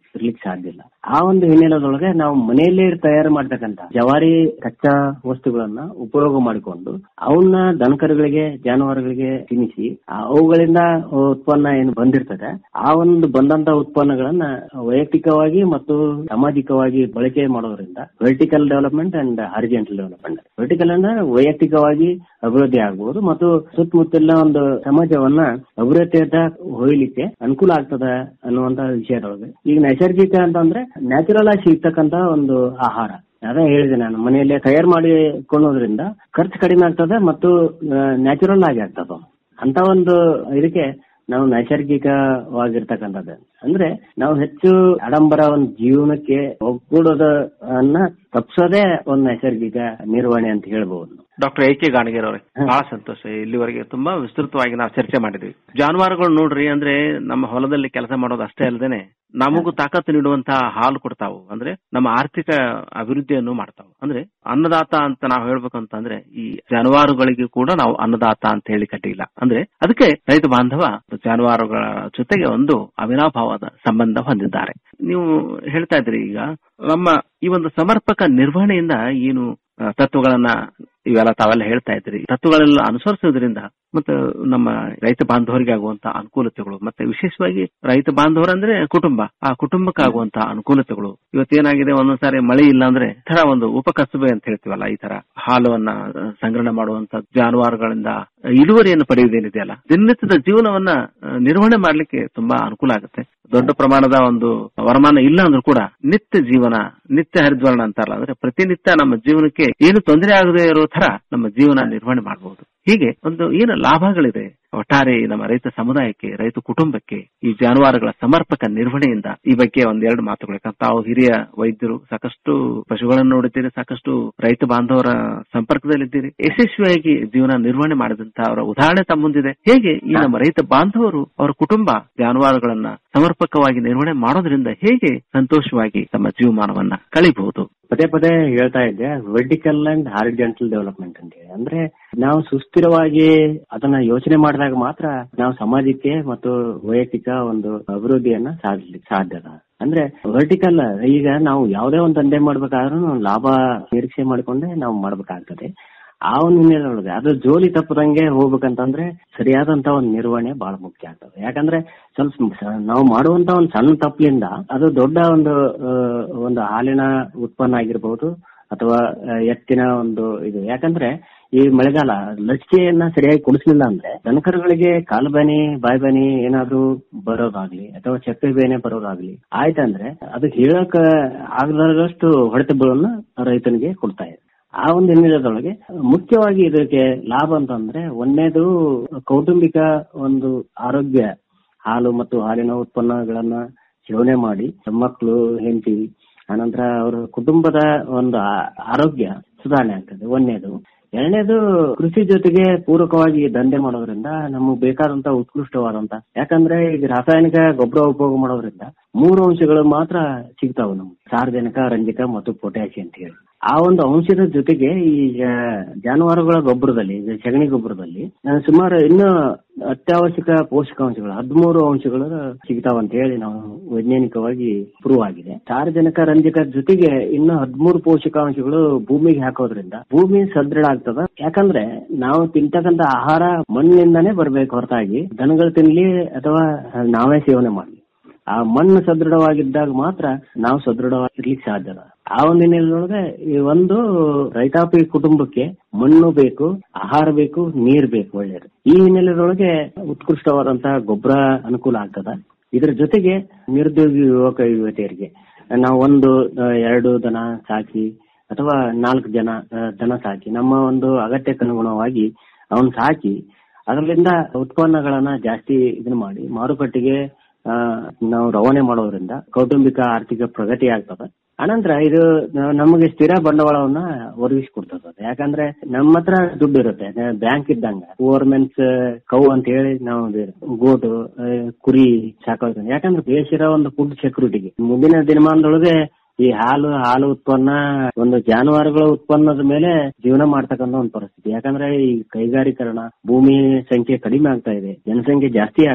ಇರ್ಲಿಕ್ಕೆ ಸಾಧ್ಯ ಇಲ್ಲ ಆ ಒಂದು ಹಿನ್ನೆಲೆದೊಳಗೆ ನಾವು ಮನೆಯಲ್ಲೇ ತಯಾರು ಮಾಡ್ತಕ್ಕಂತ ಜವಾರಿ ಕಚ್ಚಾ ವಸ್ತುಗಳನ್ನ ಉಪಯೋಗ ಮಾಡಿಕೊಂಡು ಅವನ್ನ ದನಕರುಗಳಿಗೆ ಜಾನುವಾರುಗಳಿಗೆ ತಿನ್ನಿಸಿ ಆ ಅವುಗಳಿಂದ ಉತ್ಪನ್ನ ಏನು ಬಂದಿರ್ತದೆ ಆ ಒಂದು ಬಂದಂತ ಉತ್ಪನ್ನಗಳನ್ನ ವೈಯಕ್ತಿಕವಾಗಿ ಮತ್ತು ಸಾಮಾಜಿಕವಾಗಿ ಬಳಕೆ ಮಾಡೋದ್ರಿಂದ vertical development and horizontal development vertical ಅಂದ್ರೆ ವೈಯಕ್ತಿಕವಾಗಿ ಅಭಿವೃದ್ಧಿ ಆಗಬಹುದು ಮತ್ತು ಸುತ್ತಮುತ್ತಲಿನ ಒಂದು ಸಮಾಜವನ್ನ ಅಭಿವೃದ್ಧಿಯತ್ತ ಹೊಯ್ಲಿಕ್ಕೆ ಅನುಕೂಲ ಆಗ್ತದ ಅನ್ನುವಂತ ವಿಷಯದೊಳಗೆ ಈಗ ನೈಸರ್ಗಿಕ ಅಂತಂದ್ರೆ ನ್ಯಾಚುರಲ್ ಆಗಿ ಸಿಗ್ತಕ್ಕಂತ ಒಂದು ಆಹಾರ ಅದೇ ಹೇಳಿದೆ ನಾನು ಮನೆಯಲ್ಲೇ ತಯಾರು ಮಾಡಿಕೊಳ್ಳೋದ್ರಿಂದ ಖರ್ಚು ಕಡಿಮೆ ಆಗ್ತದೆ ಮತ್ತು ನ್ಯಾಚುರಲ್ ಆಗಿ ಆಗ್ತದ ಅಂತ ಒಂದು ಇದಕ್ಕೆ ನಾವು ನೈಸರ್ಗಿಕವಾಗಿರ್ತಕ್ಕಂಥದ್ದು ಅಂದ್ರೆ ನಾವು ಹೆಚ್ಚು ಆಡಂಬರ ಒಂದು ಜೀವನಕ್ಕೆ ಒಗ್ಗೂಡೋದ ಅನ್ನ ತಪ್ಪಿಸೋದೇ ಒಂದು ನೈಸರ್ಗಿಕ ನಿರ್ವಹಣೆ ಅಂತ ಹೇಳ್ಬಹುದು ಡಾಕ್ಟರ್ ಎ ಕೆ ಗಾಣಗೇರ್ ಅವರೇ ಬಹಳ ಸಂತೋಷ ಇಲ್ಲಿವರೆಗೆ ತುಂಬಾ ವಿಸ್ತೃತವಾಗಿ ನಾವು ಚರ್ಚೆ ಮಾಡಿದ್ವಿ ಜಾನುವಾರುಗಳು ನೋಡ್ರಿ ಅಂದ್ರೆ ನಮ್ಮ ಹೊಲದಲ್ಲಿ ಕೆಲಸ ಮಾಡೋದು ಅಷ್ಟೇ ಅಲ್ಲದೇನೆ ನಮಗೂ ತಾಕತ್ತು ನೀಡುವಂತಹ ಹಾಲು ಕೊಡ್ತಾವು ಅಂದ್ರೆ ನಮ್ಮ ಆರ್ಥಿಕ ಅಭಿವೃದ್ಧಿಯನ್ನು ಮಾಡ್ತಾವು ಅಂದ್ರೆ ಅನ್ನದಾತ ಅಂತ ನಾವು ಹೇಳ್ಬೇಕಂತಂದ್ರೆ ಈ ಜಾನುವಾರುಗಳಿಗೆ ಕೂಡ ನಾವು ಅನ್ನದಾತ ಅಂತ ಹೇಳಿ ಕಟ್ಟಿಲ್ಲ ಅಂದ್ರೆ ಅದಕ್ಕೆ ರೈತ ಬಾಂಧವ ಜಾನುವಾರುಗಳ ಜೊತೆಗೆ ಒಂದು ಅವಿನಾಭಾವದ ಸಂಬಂಧ ಹೊಂದಿದ್ದಾರೆ ನೀವು ಹೇಳ್ತಾ ಇದ್ರಿ ಈಗ ನಮ್ಮ ಈ ಒಂದು ಸಮರ್ಪಕ ನಿರ್ವಹಣೆಯಿಂದ ಏನು ಆ, ತತ್ವಗಳನ್ನ ಇವೆಲ್ಲ ತಾವೆಲ್ಲ ಹೇಳ್ತಾ ಇದ್ರಿ ತತ್ವಗಳೆಲ್ಲ ಅನುಸರಿಸೋದ್ರಿಂದ ಮತ್ತು ನಮ್ಮ ರೈತ ಬಾಂಧವರಿಗೆ ಆಗುವಂತ ಅನುಕೂಲತೆಗಳು ಮತ್ತೆ ವಿಶೇಷವಾಗಿ ರೈತ ಬಾಂಧವರಂದ್ರೆ ಕುಟುಂಬ ಆ ಕುಟುಂಬಕ್ಕೆ ಆಗುವಂತ ಅನುಕೂಲತೆಗಳು ಇವತ್ತೇನಾಗಿದೆ ಒಂದೊಂದ್ಸಾರಿ ಮಳೆ ಇಲ್ಲ ಅಂದ್ರೆ ಈ ತರ ಒಂದು ಉಪಕಸಬೆ ಅಂತ ಹೇಳ್ತೀವಲ್ಲ ಈ ತರ ಹಾಲುವನ್ನ ಆ, ಸಂಗ್ರಹಣೆ ಮಾಡುವಂತ ಜಾನುವಾರುಗಳಿಂದ ಇಳುವರಿಯನ್ನು ಪಡೆಯುವುದೇನಿದೆಯಲ್ಲ ದಿನನಿತ್ಯದ ಜೀವನವನ್ನ ಆ, ನಿರ್ವಹಣೆ ಮಾಡ್ಲಿಕ್ಕೆ ತುಂಬಾ ಅನುಕೂಲ ಆಗುತ್ತೆ ದೊಡ್ಡ ಪ್ರಮಾಣದ ಒಂದು ವರಮಾನ ಇಲ್ಲ ಅಂದ್ರೂ ಕೂಡ ನಿತ್ಯ ಜೀವನ ನಿತ್ಯ ಹರಿದ್ವರ್ಣ ಅಂತಾರಲ್ಲ ಅಂದ್ರೆ ಪ್ರತಿನಿತ್ಯ ನಮ್ಮ ಜೀವನಕ್ಕೆ ಏನು ತೊಂದರೆ ಆಗದೆ ಇರೋ ತರ ನಮ್ಮ ಜೀವನ ನಿರ್ವಹಣೆ ಮಾಡಬಹುದು ಹೀಗೆ ಒಂದು ಏನು ಲಾಭಗಳಿದೆ ಒಟ್ಟಾರೆ ಈ ನಮ್ಮ ರೈತ ಸಮುದಾಯಕ್ಕೆ ರೈತ ಕುಟುಂಬಕ್ಕೆ ಈ ಜಾನುವಾರುಗಳ ಸಮರ್ಪಕ ನಿರ್ವಹಣೆಯಿಂದ ಈ ಬಗ್ಗೆ ಒಂದೆರಡು ಮಾತುಗಳು ಯಾಕಂದ್ರೆ ತಾವು ಹಿರಿಯ ವೈದ್ಯರು ಸಾಕಷ್ಟು ಪಶುಗಳನ್ನು ನೋಡಿದ್ದೀರಿ ಸಾಕಷ್ಟು ರೈತ ಬಾಂಧವರ ಸಂಪರ್ಕದಲ್ಲಿದ್ದೀರಿ ಯಶಸ್ವಿಯಾಗಿ ಜೀವನ ನಿರ್ವಹಣೆ ಮಾಡಿದಂತ ಅವರ ಉದಾಹರಣೆ ತಮ್ಮ ಮುಂದಿದೆ ಹೇಗೆ ಈ ನಮ್ಮ ರೈತ ಬಾಂಧವರು ಅವರ ಕುಟುಂಬ ಜಾನುವಾರುಗಳನ್ನ ಸಮರ್ಪಕವಾಗಿ ನಿರ್ವಹಣೆ ಮಾಡೋದ್ರಿಂದ ಹೇಗೆ ಸಂತೋಷವಾಗಿ ತಮ್ಮ ಜೀವಮಾನವನ್ನ ಕಳಿಬಹುದು ಪದೇ ಪದೇ ಹೇಳ್ತಾ ಇದ್ದೆ ವರ್ಟಿಕಲ್ ಅಂಡ್ ಹಾರಿಜೆಂಟಲ್ ಡೆವಲಪ್ಮೆಂಟ್ ಅಂತ ಹೇಳಿ ಅಂದ್ರೆ ನಾವು ಸುಸ್ಥಿರವಾಗಿ ಅದನ್ನ ಯೋಚನೆ ಮಾಡಿದಾಗ ಮಾತ್ರ ನಾವು ಸಮಾಜಕ್ಕೆ ಮತ್ತು ವೈಯಕ್ತಿಕ ಒಂದು ಅಭಿವೃದ್ಧಿಯನ್ನ ಸಾಧಿಸ್ಲಿಕ್ಕೆ ಸಾಧ್ಯ ಅದ ಅಂದ್ರೆ ವರ್ಟಿಕಲ್ ಈಗ ನಾವು ಯಾವುದೇ ಒಂದು ದಂಧೆ ಮಾಡ್ಬೇಕಾದ್ರೂ ಲಾಭ ನಿರೀಕ್ಷೆ ಮಾಡಿಕೊಂಡೇ ನಾವು ಮಾಡ್ಬೇಕಾಗ್ತದೆ ಆ ಒಂದು ಹಿನ್ನೆಲೆಯೊಳಗೆ ಅದು ಜೋಲಿ ತಪ್ಪದಂಗೆ ಹೋಗ್ಬೇಕಂತಂದ್ರೆ ಸರಿಯಾದಂತ ಒಂದು ನಿರ್ವಹಣೆ ಬಹಳ ಮುಖ್ಯ ಆಗ್ತದೆ ಯಾಕಂದ್ರೆ ಸ್ವಲ್ಪ ಸ- ನಾವು ಮಾಡುವಂತ ಒಂದು ಸಣ್ಣ ತಪ್ಪಿನಿಂದ ಅದು ದೊಡ್ಡ ಒಂದು ಆ, ಒಂದು ಹಾಲಿನ ಉತ್ಪನ್ನ ಆಗಿರ್ಬಹುದು ಅಥವಾ ಆ, ಎತ್ತಿನ ಒಂದು ಇದು ಯಾಕಂದ್ರೆ ಈ ಮಳೆಗಾಲ ಲಸಿಕೆಯನ್ನ ಸರಿಯಾಗಿ ಕೊಡಿಸ್ಲಿಲ್ಲ ಅಂದ್ರೆ ದನಕರುಗಳಿಗೆ ಕಾಲು ಬೇನೆ ಬಾಯಿ ಬೇನೆ ಏನಾದ್ರೂ ಬರೋದಾಗ್ಲಿ ಅಥವಾ ಚಪ್ಪೆ ಬೇನೆ ಬರೋದಾಗ್ಲಿ ಆಯ್ತಂದ್ರೆ ಅದು ಹೇಳಕ್ ಆಗದಷ್ಟು ಹೊಡೆತಗಳನ್ನ ರೈತನಿಗೆ ಕೊಡ್ತಾ ಇದೆ ಆ ಒಂದು ಹಿನ್ನೆಲೆದೊಳಗೆ ಮುಖ್ಯವಾಗಿ ಇದಕ್ಕೆ ಲಾಭ ಅಂತಂದ್ರೆ ಒಂದನೇದು ಕೌಟುಂಬಿಕ ಒಂದು ಆರೋಗ್ಯ ಹಾಲು ಮತ್ತು ಹಾಲಿನ ಉತ್ಪನ್ನಗಳನ್ನ ಸೇವನೆ ಮಾಡಿ ಮಕ್ಕಳು ಹೆಂಡತಿ ಆನಂತರ ಅವರ ಕುಟುಂಬದ ಒಂದು ಆ- ಆರೋಗ್ಯ ಸುಧಾರಣೆ ಆಗ್ತದೆ ಒಂದನೇದು ಎರಡನೇದು ಕೃಷಿ ಜೊತೆಗೆ ಪೂರಕವಾಗಿ ದಂಧೆ ಮಾಡೋದ್ರಿಂದ ನಮಗೆ ಬೇಕಾದಂತ ಉತ್ಕೃಷ್ಟವಾದಂತ ಯಾಕಂದ್ರೆ ಈಗ ರಾಸಾಯನಿಕ ಗೊಬ್ಬರ ಉಪಯೋಗ ಮಾಡೋದ್ರಿಂದ ಮೂರು ಅಂಶಗಳು ಮಾತ್ರ ಸಿಗ್ತಾವ ನಮ್ಗೆ ಸಾರ್ವಜನಿಕ ರಂಜಕ ಮತ್ತು ಪೊಟ್ಯಾಸಿ ಅಂತ ಹೇಳಿ ಆ ಒಂದು ಅಂಶದ ಜೊತೆಗೆ ಈ ಆ, ಜಾನುವಾರುಗಳ ಗೊಬ್ಬರದಲ್ಲಿ ಈಗ ಸಗಣಿ ಗೊಬ್ಬರದಲ್ಲಿ ಆ, ಸುಮಾರು ಇನ್ನು ಅತ್ಯವಶ್ಯಕ ಪೋಷಕಾಂಶಗಳು ಹದಿಮೂರು ಅಂಶಗಳು ಸಿಗ್ತಾವಂತ ಹೇಳಿ ನಾವು ವೈಜ್ಞಾನಿಕವಾಗಿ ಪ್ರೂವ್ ಆಗಿದೆ ಸಾರ್ವಜನಿಕ ರಂಜಕ ಜೊತೆಗೆ ಇನ್ನು ಹದಿಮೂರು ಪೋಷಕಾಂಶಗಳು ಭೂಮಿಗೆ ಹಾಕೋದ್ರಿಂದ ಭೂಮಿ ಸದೃಢ ಆಗ್ತದ ಯಾಕಂದ್ರೆ ನಾವು ತಿಂತಕ್ಕಂತ ಆಹಾರ ಮಣ್ಣಿನಿಂದಾನೇ ಬರ್ಬೇಕು ಹೊರತಾಗಿ ದನಗಳು ತಿನ್ಲಿ ಅಥವಾ ನಾವೇ ಸೇವನೆ ಮಾಡ್ಲಿ ಆ ಮಣ್ಣು ಸದೃಢವಾಗಿದ್ದಾಗ ಮಾತ್ರ ನಾವು ಸದೃಢವಾಗಿರ್ಲಿಕ್ಕೆ ಸಾಧ್ಯ ಅದ. ಆ ಒಂದು ಹಿನ್ನೆಲೆಯೊಳಗೆ ಈ ಒಂದು ರೈತಾಪಿ ಕುಟುಂಬಕ್ಕೆ ಮಣ್ಣು ಬೇಕು ಆಹಾರ ಬೇಕು ನೀರ್ ಬೇಕು ಒಳ್ಳೆಯದು ಈ ಹಿನ್ನೆಲೆಯೊಳಗೆ ಉತ್ಕೃಷ್ಟವಾದಂತಹ ಗೊಬ್ಬರ ಅನುಕೂಲ ಆಗ್ತದ ಇದ್ರ ಜೊತೆಗೆ ನಿರುದ್ಯೋಗಿ ಯುವಕ ಯುವತಿಯರಿಗೆ ನಾವು ಒಂದು ಆ, ಎರಡು ದನ ಸಾಕಿ ಅಥವಾ ನಾಲ್ಕು ಜನ ಆ, ದನ ಸಾಕಿ ನಮ್ಮ ಒಂದು ಅಗತ್ಯಕ್ಕೆ ಅನುಗುಣವಾಗಿ ಅವನ್ ಸಾಕಿ ಅದರಿಂದ ಉತ್ಪನ್ನಗಳನ್ನ ಜಾಸ್ತಿ ಇದನ್ನ ಮಾಡಿ ಮಾರುಕಟ್ಟೆಗೆ ಆ, ನಾವು ರವಾನೆ ಮಾಡೋದ್ರಿಂದ ಕೌಟುಂಬಿಕ ಆರ್ಥಿಕ ಪ್ರಗತಿ ಆಗ್ತದೆ ಅನಂತರ ಇದು ನ- ನಮಗೆ ಸ್ಥಿರ ಬಂಡವಾಳವನ್ನ ಒದಗಿಸ್ಕೊಡ್ತದೆ ಯಾಕಂದ್ರೆ ನಮ್ಮ ಹತ್ರ ದುಡ್ಡು ಇರುತ್ತೆ ಬ್ಯಾಂಕ್ ಇದ್ದಂಗ ಗವರ್ಮೆಂಟ್ಸ್ ಕೌ ಅಂತ ಹೇಳಿ ನಾವು ಇದು ಗೋಟು ಆ, ಕುರಿ ಸಾಕೋದು ಯಾಕಂದ್ರೆ ಬೇಸಿರೋ ಒಂದು ಫುಡ್ ಸೆಕ್ಯೂರಿಟಿಗೆ ಮುಂದಿನ ದಿನಮಾನದೊಳಗೆ ಈ ಹಾಲು ಹಾಲು ಉತ್ಪನ್ನ ಒಂದು ಜಾನುವಾರುಗಳ ಉತ್ಪನ್ನದ ಮೇಲೆ ಜೀವನ ಮಾಡ್ತಕ್ಕಂಥ ಒಂದು ಪರಿಸ್ಥಿತಿ ಯಾಕಂದ್ರೆ ಈ ಕೈಗಾರೀಕರಣ ಭೂಮಿ ಸಂಖ್ಯೆ ಕಡಿಮೆ ಆಗ್ತಾ ಇದೆ ಜನಸಂಖ್ಯೆ ಜಾಸ್ತಿ ಆಗ್ತಾ ಇದೆ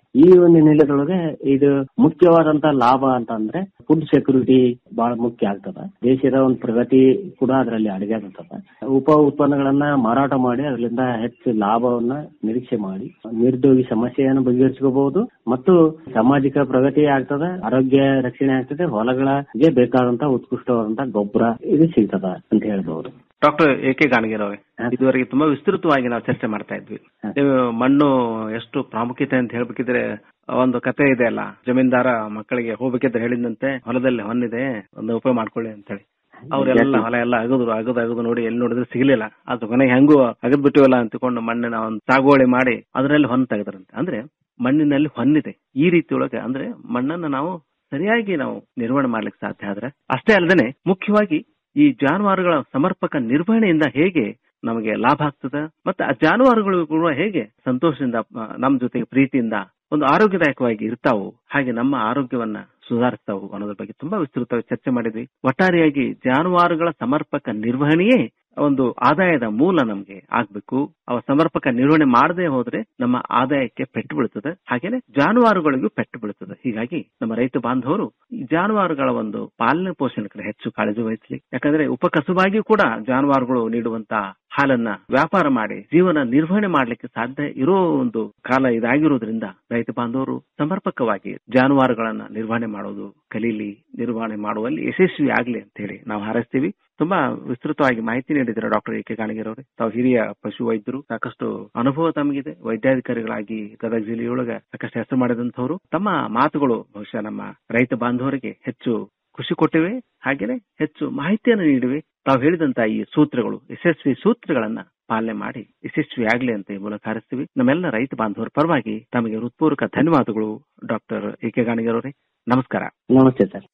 ಈ ಒಂದು ಹಿನ್ನೆಲೆದೊಳಗೆ ಇದು ಮುಖ್ಯವಾದಂತ ಲಾಭ ಅಂತ ಅಂದ್ರೆ ಫುಡ್ ಸೆಕ್ಯೂರಿಟಿ ಬಹಳ ಮುಖ್ಯ ಆಗ್ತದ ದೇಶದ ಒಂದು ಪ್ರಗತಿ ಕೂಡ ಅದರಲ್ಲಿ ಅಡಗಿ ಆಗ್ತದ ಉಪ ಉತ್ಪನ್ನಗಳನ್ನ ಮಾರಾಟ ಮಾಡಿ ಅದರಿಂದ ಹೆಚ್ಚು ಲಾಭವನ್ನ ನಿರೀಕ್ಷೆ ಮಾಡಿ ನಿರುದ್ಯೋಗಿ ಸಮಸ್ಯೆಯನ್ನು ಬಗೆಹರಿಸ್ಕೋಬಹುದು ಮತ್ತು ಸಾಮಾಜಿಕ ಪ್ರಗತಿ ಆಗ್ತದ ಆರೋಗ್ಯ ರಕ್ಷಣೆ ಆಗ್ತದೆ ಹೊಲಗಳಿಗೆ ಬೇಕಾದಂತ ಉತ್ಕೃಷ್ಟವಾದಂತ ಗೊಬ್ಬರ ಇದು ಸಿಗ್ತದ ಅಂತ ಹೇಳ್ಬಹುದು ಡಾಕ್ಟರ್ ಎ ಕೆ ಗಾಣಗಿರ್ ಅವರೇ ಇದುವರೆಗೆ ತುಂಬಾ ವಿಸ್ತೃತವಾಗಿ ನಾವು ಚರ್ಚೆ ಮಾಡ್ತಾ ಇದ್ವಿ ನೀವು ಮಣ್ಣು ಎಷ್ಟು ಪ್ರಾಮುಖ್ಯತೆ ಅಂತ ಹೇಳ್ಬೇಕಿದ್ರೆ ಒಂದು ಕತೆ ಇದೆ ಅಲ್ಲ ಜಮೀನ್ದಾರ ಮಕ್ಕಳಿಗೆ ಹೋಗ್ಬೇಕಿದ್ರೆ ಹೇಳಿದಂತೆ ಹೊಲದಲ್ಲಿ ಹೊನ್ನಿದೆ ಒಂದು ಉಪಯೋಗ ಮಾಡ್ಕೊಳ್ಳಿ ಅಂತ ಹೇಳಿ ಅವರೆಲ್ಲ ಹೊಲ ಎಲ್ಲ ಅಗದ್ರು ಅಗದು ಅಗದು ನೋಡಿ ಎಲ್ಲಿ ನೋಡಿದ್ರೆ ಸಿಗ್ಲಿಲ್ಲ ಅದು ಕೊನೆಗೆ ಹೆಂಗೂ ಅಗದ್ ಬಿಟ್ಟಿವಲ್ಲ ಅಂತಕೊಂಡು ಮಣ್ಣಿನ ಒಂದು ಸಾಗುವಳಿ ಮಾಡಿ ಅದರಲ್ಲಿ ಹೊನ್ನು ತೆಗೆದ್ರಂತೆ ಅಂದ್ರೆ ಮಣ್ಣಿನಲ್ಲಿ ಹೊನ್ನಿದೆ ಈ ರೀತಿ ಒಳಗೆ ಅಂದ್ರೆ ಮಣ್ಣನ್ನ ನಾವು ಸರಿಯಾಗಿ ನಾವು ನಿರ್ವಹಣೆ ಮಾಡ್ಲಿಕ್ಕೆ ಸಾಧ್ಯ ಆದ್ರೆ ಅಷ್ಟೇ ಅಲ್ಲದೆ ಮುಖ್ಯವಾಗಿ ಈ ಜಾನುವಾರುಗಳ ಸಮರ್ಪಕ ನಿರ್ವಹಣೆಯಿಂದ ಹೇಗೆ ನಮಗೆ ಲಾಭ ಆಗ್ತದೆ ಮತ್ತೆ ಆ ಜಾನುವಾರುಗಳು ಕೂಡ ಹೇಗೆ ಸಂತೋಷದಿಂದ ಆ, ನಮ್ಮ ಜೊತೆಗೆ ಪ್ರೀತಿಯಿಂದ ಒಂದು ಆರೋಗ್ಯದಾಯಕವಾಗಿ ಇರ್ತಾವು ಹಾಗೆ ನಮ್ಮ ಆರೋಗ್ಯವನ್ನ ಸುಧಾರಿಸ್ತಾವು ಅನ್ನೋದ್ರ ಬಗ್ಗೆ ತುಂಬಾ ವಿಸ್ತೃತವಾಗಿ ಚರ್ಚೆ ಮಾಡಿದ್ವಿ ಒಟ್ಟಾರೆಯಾಗಿ ಜಾನುವಾರುಗಳ ಸಮರ್ಪಕ ನಿರ್ವಹಣೆಯೇ ಒಂದು ಆದಾಯದ ಮೂಲ ನಮ್ಗೆ ಆಗ್ಬೇಕು ಅವ ಸಮರ್ಪಕ ನಿರ್ವಹಣೆ ಮಾಡದೆ ಹೋದ್ರೆ ನಮ್ಮ ಆದಾಯಕ್ಕೆ ಪೆಟ್ಟು ಬೀಳುತ್ತದೆ ಹಾಗೇನೆ ಜಾನುವಾರುಗಳಿಗೂ ಪೆಟ್ಟು ಬೀಳುತ್ತದೆ ಹೀಗಾಗಿ ನಮ್ಮ ರೈತ ಬಾಂಧವರು ಈ ಜಾನುವಾರುಗಳ ಒಂದು ಪಾಲನೆ ಪೋಷಣೆ ಕಡೆ ಹೆಚ್ಚು ಕಾಳಜಿ ವಹಿಸಲಿ ಯಾಕಂದ್ರೆ ಉಪಕಸುಬಾಗಿಯೂ ಕೂಡ ಜಾನುವಾರುಗಳು ನೀಡುವಂತ ಹಾಲನ್ನ ವ್ಯಾಪಾರ ಮಾಡಿ ಜೀವನ ನಿರ್ವಹಣೆ ಮಾಡ್ಲಿಕ್ಕೆ ಸಾಧ್ಯ ಇರೋ ಒಂದು ಕಾಲ ಇದಾಗಿರೋದ್ರಿಂದ ರೈತ ಬಾಂಧವರು ಸಮರ್ಪಕವಾಗಿ ಜಾನುವಾರುಗಳನ್ನ ನಿರ್ವಹಣೆ ಮಾಡೋದು ಕಲೀಲಿ ನಿರ್ವಹಣೆ ಮಾಡುವಲ್ಲಿ ಯಶಸ್ವಿ ಆಗ್ಲಿ ಅಂತ ಹೇಳಿ ನಾವು ಹಾರೈಸ್ತೀವಿ ತುಂಬಾ ವಿಸ್ತೃತವಾಗಿ ಮಾಹಿತಿ ನೀಡಿದ್ದಾರೆ ಡಾಕ್ಟರ್ ಎ ಕೆ ಗಾಣಿಗರ್ ಅವರು ತಾವು ಹಿರಿಯ ಪಶು ವೈದ್ಯರು ಸಾಕಷ್ಟು ಅನುಭವ ತಮಗಿದೆ ವೈದ್ಯಾಧಿಕಾರಿಗಳಾಗಿ ಗದಗ ಜಿಲ್ಲೆಯೊಳಗೆ ಸಾಕಷ್ಟು ಹೆಸರು ಮಾಡಿದಂತವರು ತಮ್ಮ ಮಾತುಗಳು ಬಹುಶಃ ನಮ್ಮ ರೈತ ಬಾಂಧವರಿಗೆ ಹೆಚ್ಚು ಖುಷಿ ಕೊಟ್ಟಿವೆ ಹಾಗೇನೆ ಹೆಚ್ಚು ಮಾಹಿತಿಯನ್ನು ನೀಡಿವೆ ತಾವು ಹೇಳಿದಂತ ಈ ಸೂತ್ರಗಳು ಯಶಸ್ವಿ ಸೂತ್ರಗಳನ್ನ ಪಾಲನೆ ಮಾಡಿ ಯಶಸ್ವಿ ಆಗ್ಲಿ ಅಂತ ಈ ಮೂಲಕ ಹಾರಿಸ್ತೀವಿ ನಮ್ಮೆಲ್ಲ ರೈತ ಬಾಂಧವರ ಪರವಾಗಿ ತಮಗೆ ಹೃತ್ಪೂರ್ವಕ ಧನ್ಯವಾದಗಳು ಡಾಕ್ಟರ್ ಎ ಕೆ ಗಾಣಿಗರ್ ಅವರೇ ನಮಸ್ಕಾರ ನಮಸ್ತೆ ಸರ್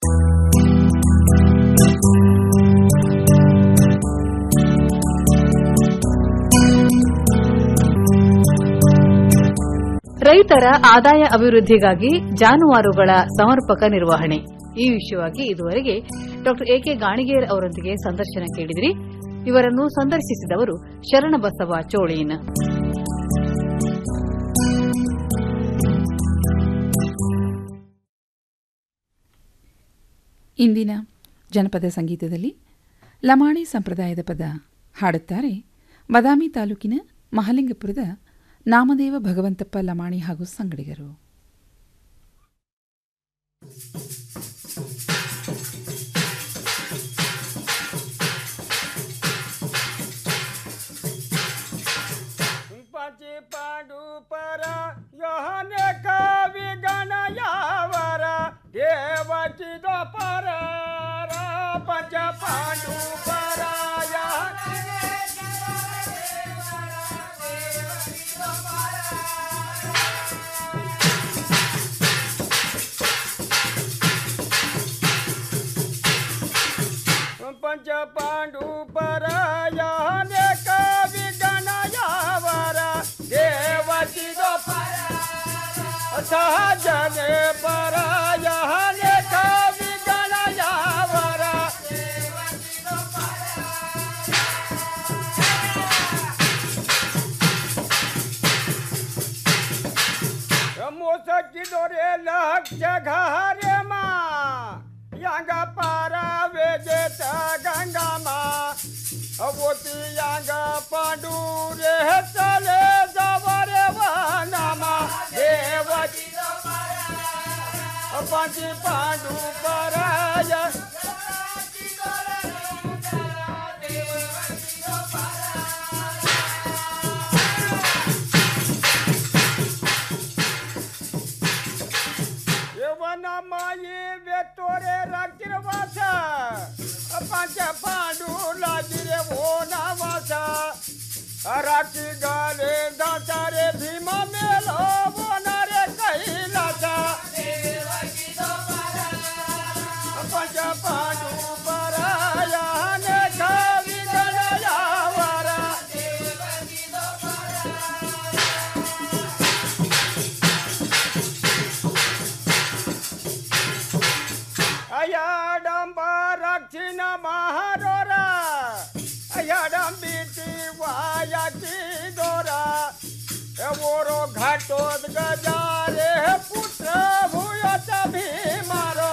ರೈತರ ಆದಾಯ ಅಭಿವೃದ್ಧಿಗಾಗಿ ಜಾನುವಾರುಗಳ ಸಮರ್ಪಕ ನಿರ್ವಹಣೆ ಈ ವಿಷಯವಾಗಿ ಇದುವರೆಗೆ ಡಾಕ್ಟರ್ ಎಕೆ ಗಾಣಿಗೇರ್ ಅವರೊಂದಿಗೆ ಸಂದರ್ಶನ ಕೇಳಿದಿರಿ ಇವರನ್ನು ಸಂದರ್ಶಿಸಿದವರು ಶರಣಬಸವ ಚೋಳೀನ್ ಇಂದಿನ ಜನಪದ ಸಂಗೀತದಲ್ಲಿ ಲಮಾಣಿ ಸಂಪ್ರದಾಯದ ಪದ ಹಾಡುತ್ತಾರೆ ಬದಾಮಿ ತಾಲೂಕಿನ ಮಹಲಿಂಗಪುರದ ನಾಮದೇವ ಭಗವಂತಪ್ಪ ಲಮಾಣಿ ಹಾಗೂ ಸಂಗಡಿಗರು पंची पांडू पर योहने कवि गणयावर देवची दो पर पंच पांडू पर पंच पांडू पर योहने कवि गणयावर देवची दो सहजने पर यहने कवि गणयावर मोसकी दोरे लक्ष घरे मा यांग पारा वेजेत गंगा मा अवती यांग पांडू रे चले जवरे वनामा देवची पंची पांडू पराय ಯವನ ಮಾಯಿ ವೆತ್ತೋರೆ ರಾಕಿರ ವಾಸ ಪಂಚ ಪಾಂಡು ಲಾಜಿರೆ ಓನ ವಾಸ ರಾಕಿ ಗಾಲೆ ದಾಟಾರೆ ಭೀಮ ಮೇಲೋ ಬೋನರೆ ಕೈಲಾಸ ಪಂಚ ಪಾಂಡು ಪರಾಯ ಕವಿ ಗಣಯಾವರ ಅಯಾಡಂಬ ರಕ್ಷಿಣ ಮಹಾರೋರ ಅಯಾಡಂಬಿತಿ ವಾಯಕಿ ದೋರ ओरो घाटोद गजारे पुत्र भूयत भीमारो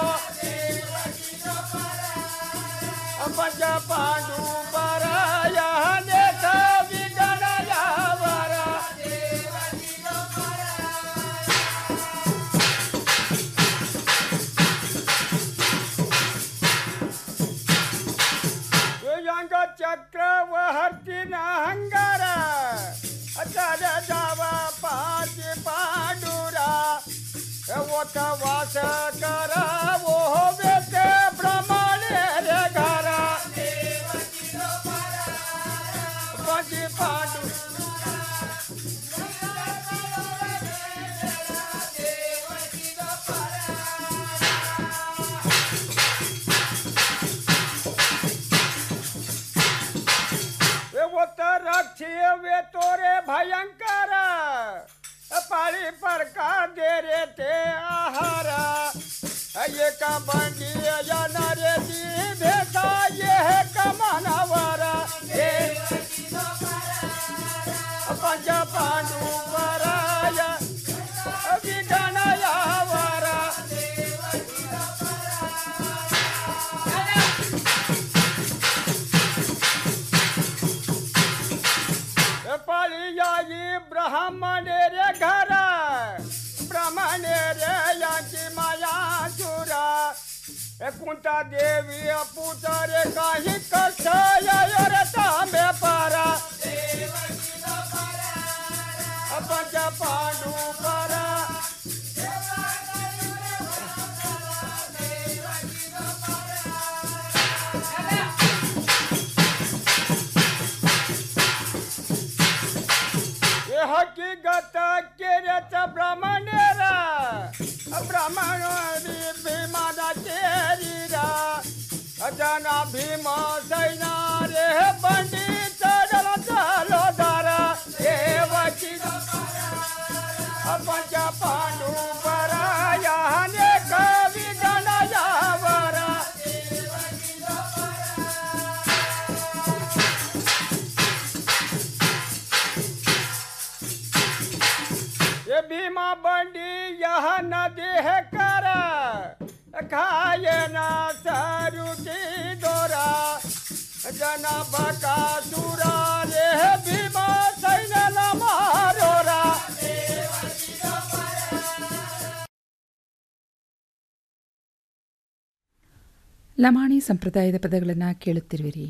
पंच पांडु पराया नेत विगण यावरा यांग चक्रवर्ती नांगार अचार जावा पाच पांडुरा ओत वास करा वो वेते ब्रह्मणे रे घरा पंच पांडु रक्षी वे तोरे भयंकर पाळी परका दे रे ते आहार ये का बंडी या नरे दी भेटा ये है कमानावर ये पंच पांडू पराया विगण यावरा पाळी ब्राह्मणे रे घर ब्राह्मणे रे यांची माया सुरा कुंता देवी पुतरे काही कस रे तांबे पारा पंच पांडू परा हे हकीकत केल्याच ब्राह्मणेरा ब्राह्मण भीमाना केरीरा जना भीम सैना रे पंडित चढला चालो दारा देवची पंच पांडू पराया ने कवी गणयावरा ये भीमा बंडी यह नदी है कर खाए ना सरुची दोरा जना बका दूरा रे भीमा सैन न मारोरा ಲಮಾಣಿ ಸಂಪ್ರದಾಯದ ಪದಗಳನ್ನು ಕೇಳುತ್ತಿರುವಿರಿ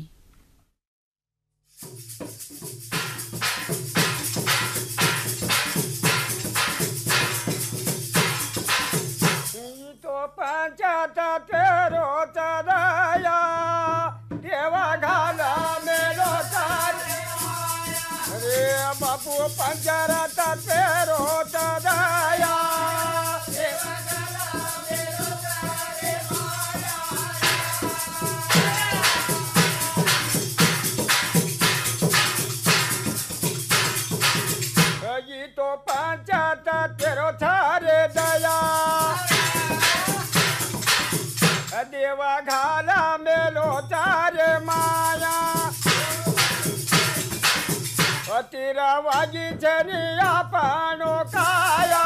तो पंचायत तेरो चराया देवा घाला मेरो तार रे बापू पंचायत तेरो चराया ये तो पंचायत तेरो थारे दया देवा घाला मेलो तारे माया तिरा वाजी छनिया पानो काया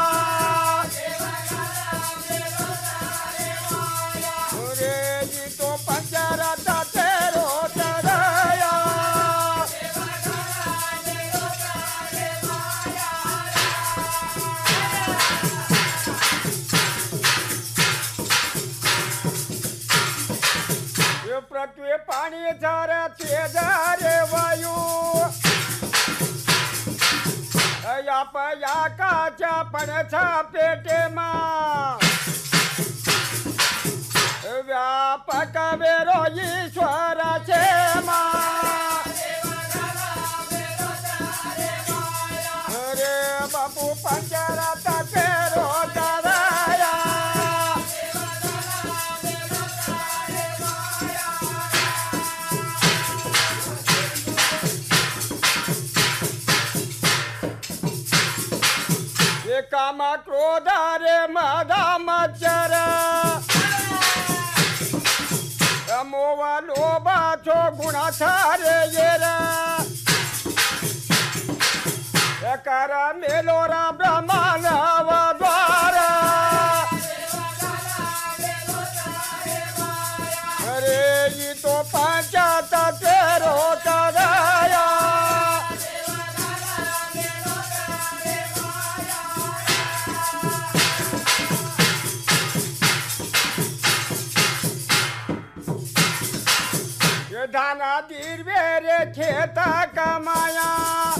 रे जी तो पंचरता तेरो तरया ये पृथ्वी पाणी झार तेज रे वायू या पया काच्या पणछा पेटे मा व्यापक वेरो ईश्वराचे मा रे बापू पंचरता तेरो दराया ये काम क्रोध रे मदा मच्छर मोह लोभा छो गुणा रे ये कर मेलो खेत कमाया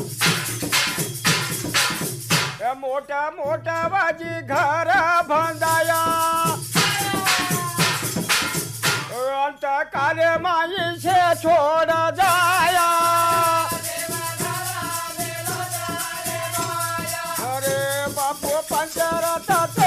ए मोठा मोठा बाजी घर बांधाया अंत काले माई से छोड़ जाया अरे बापू पंचरथ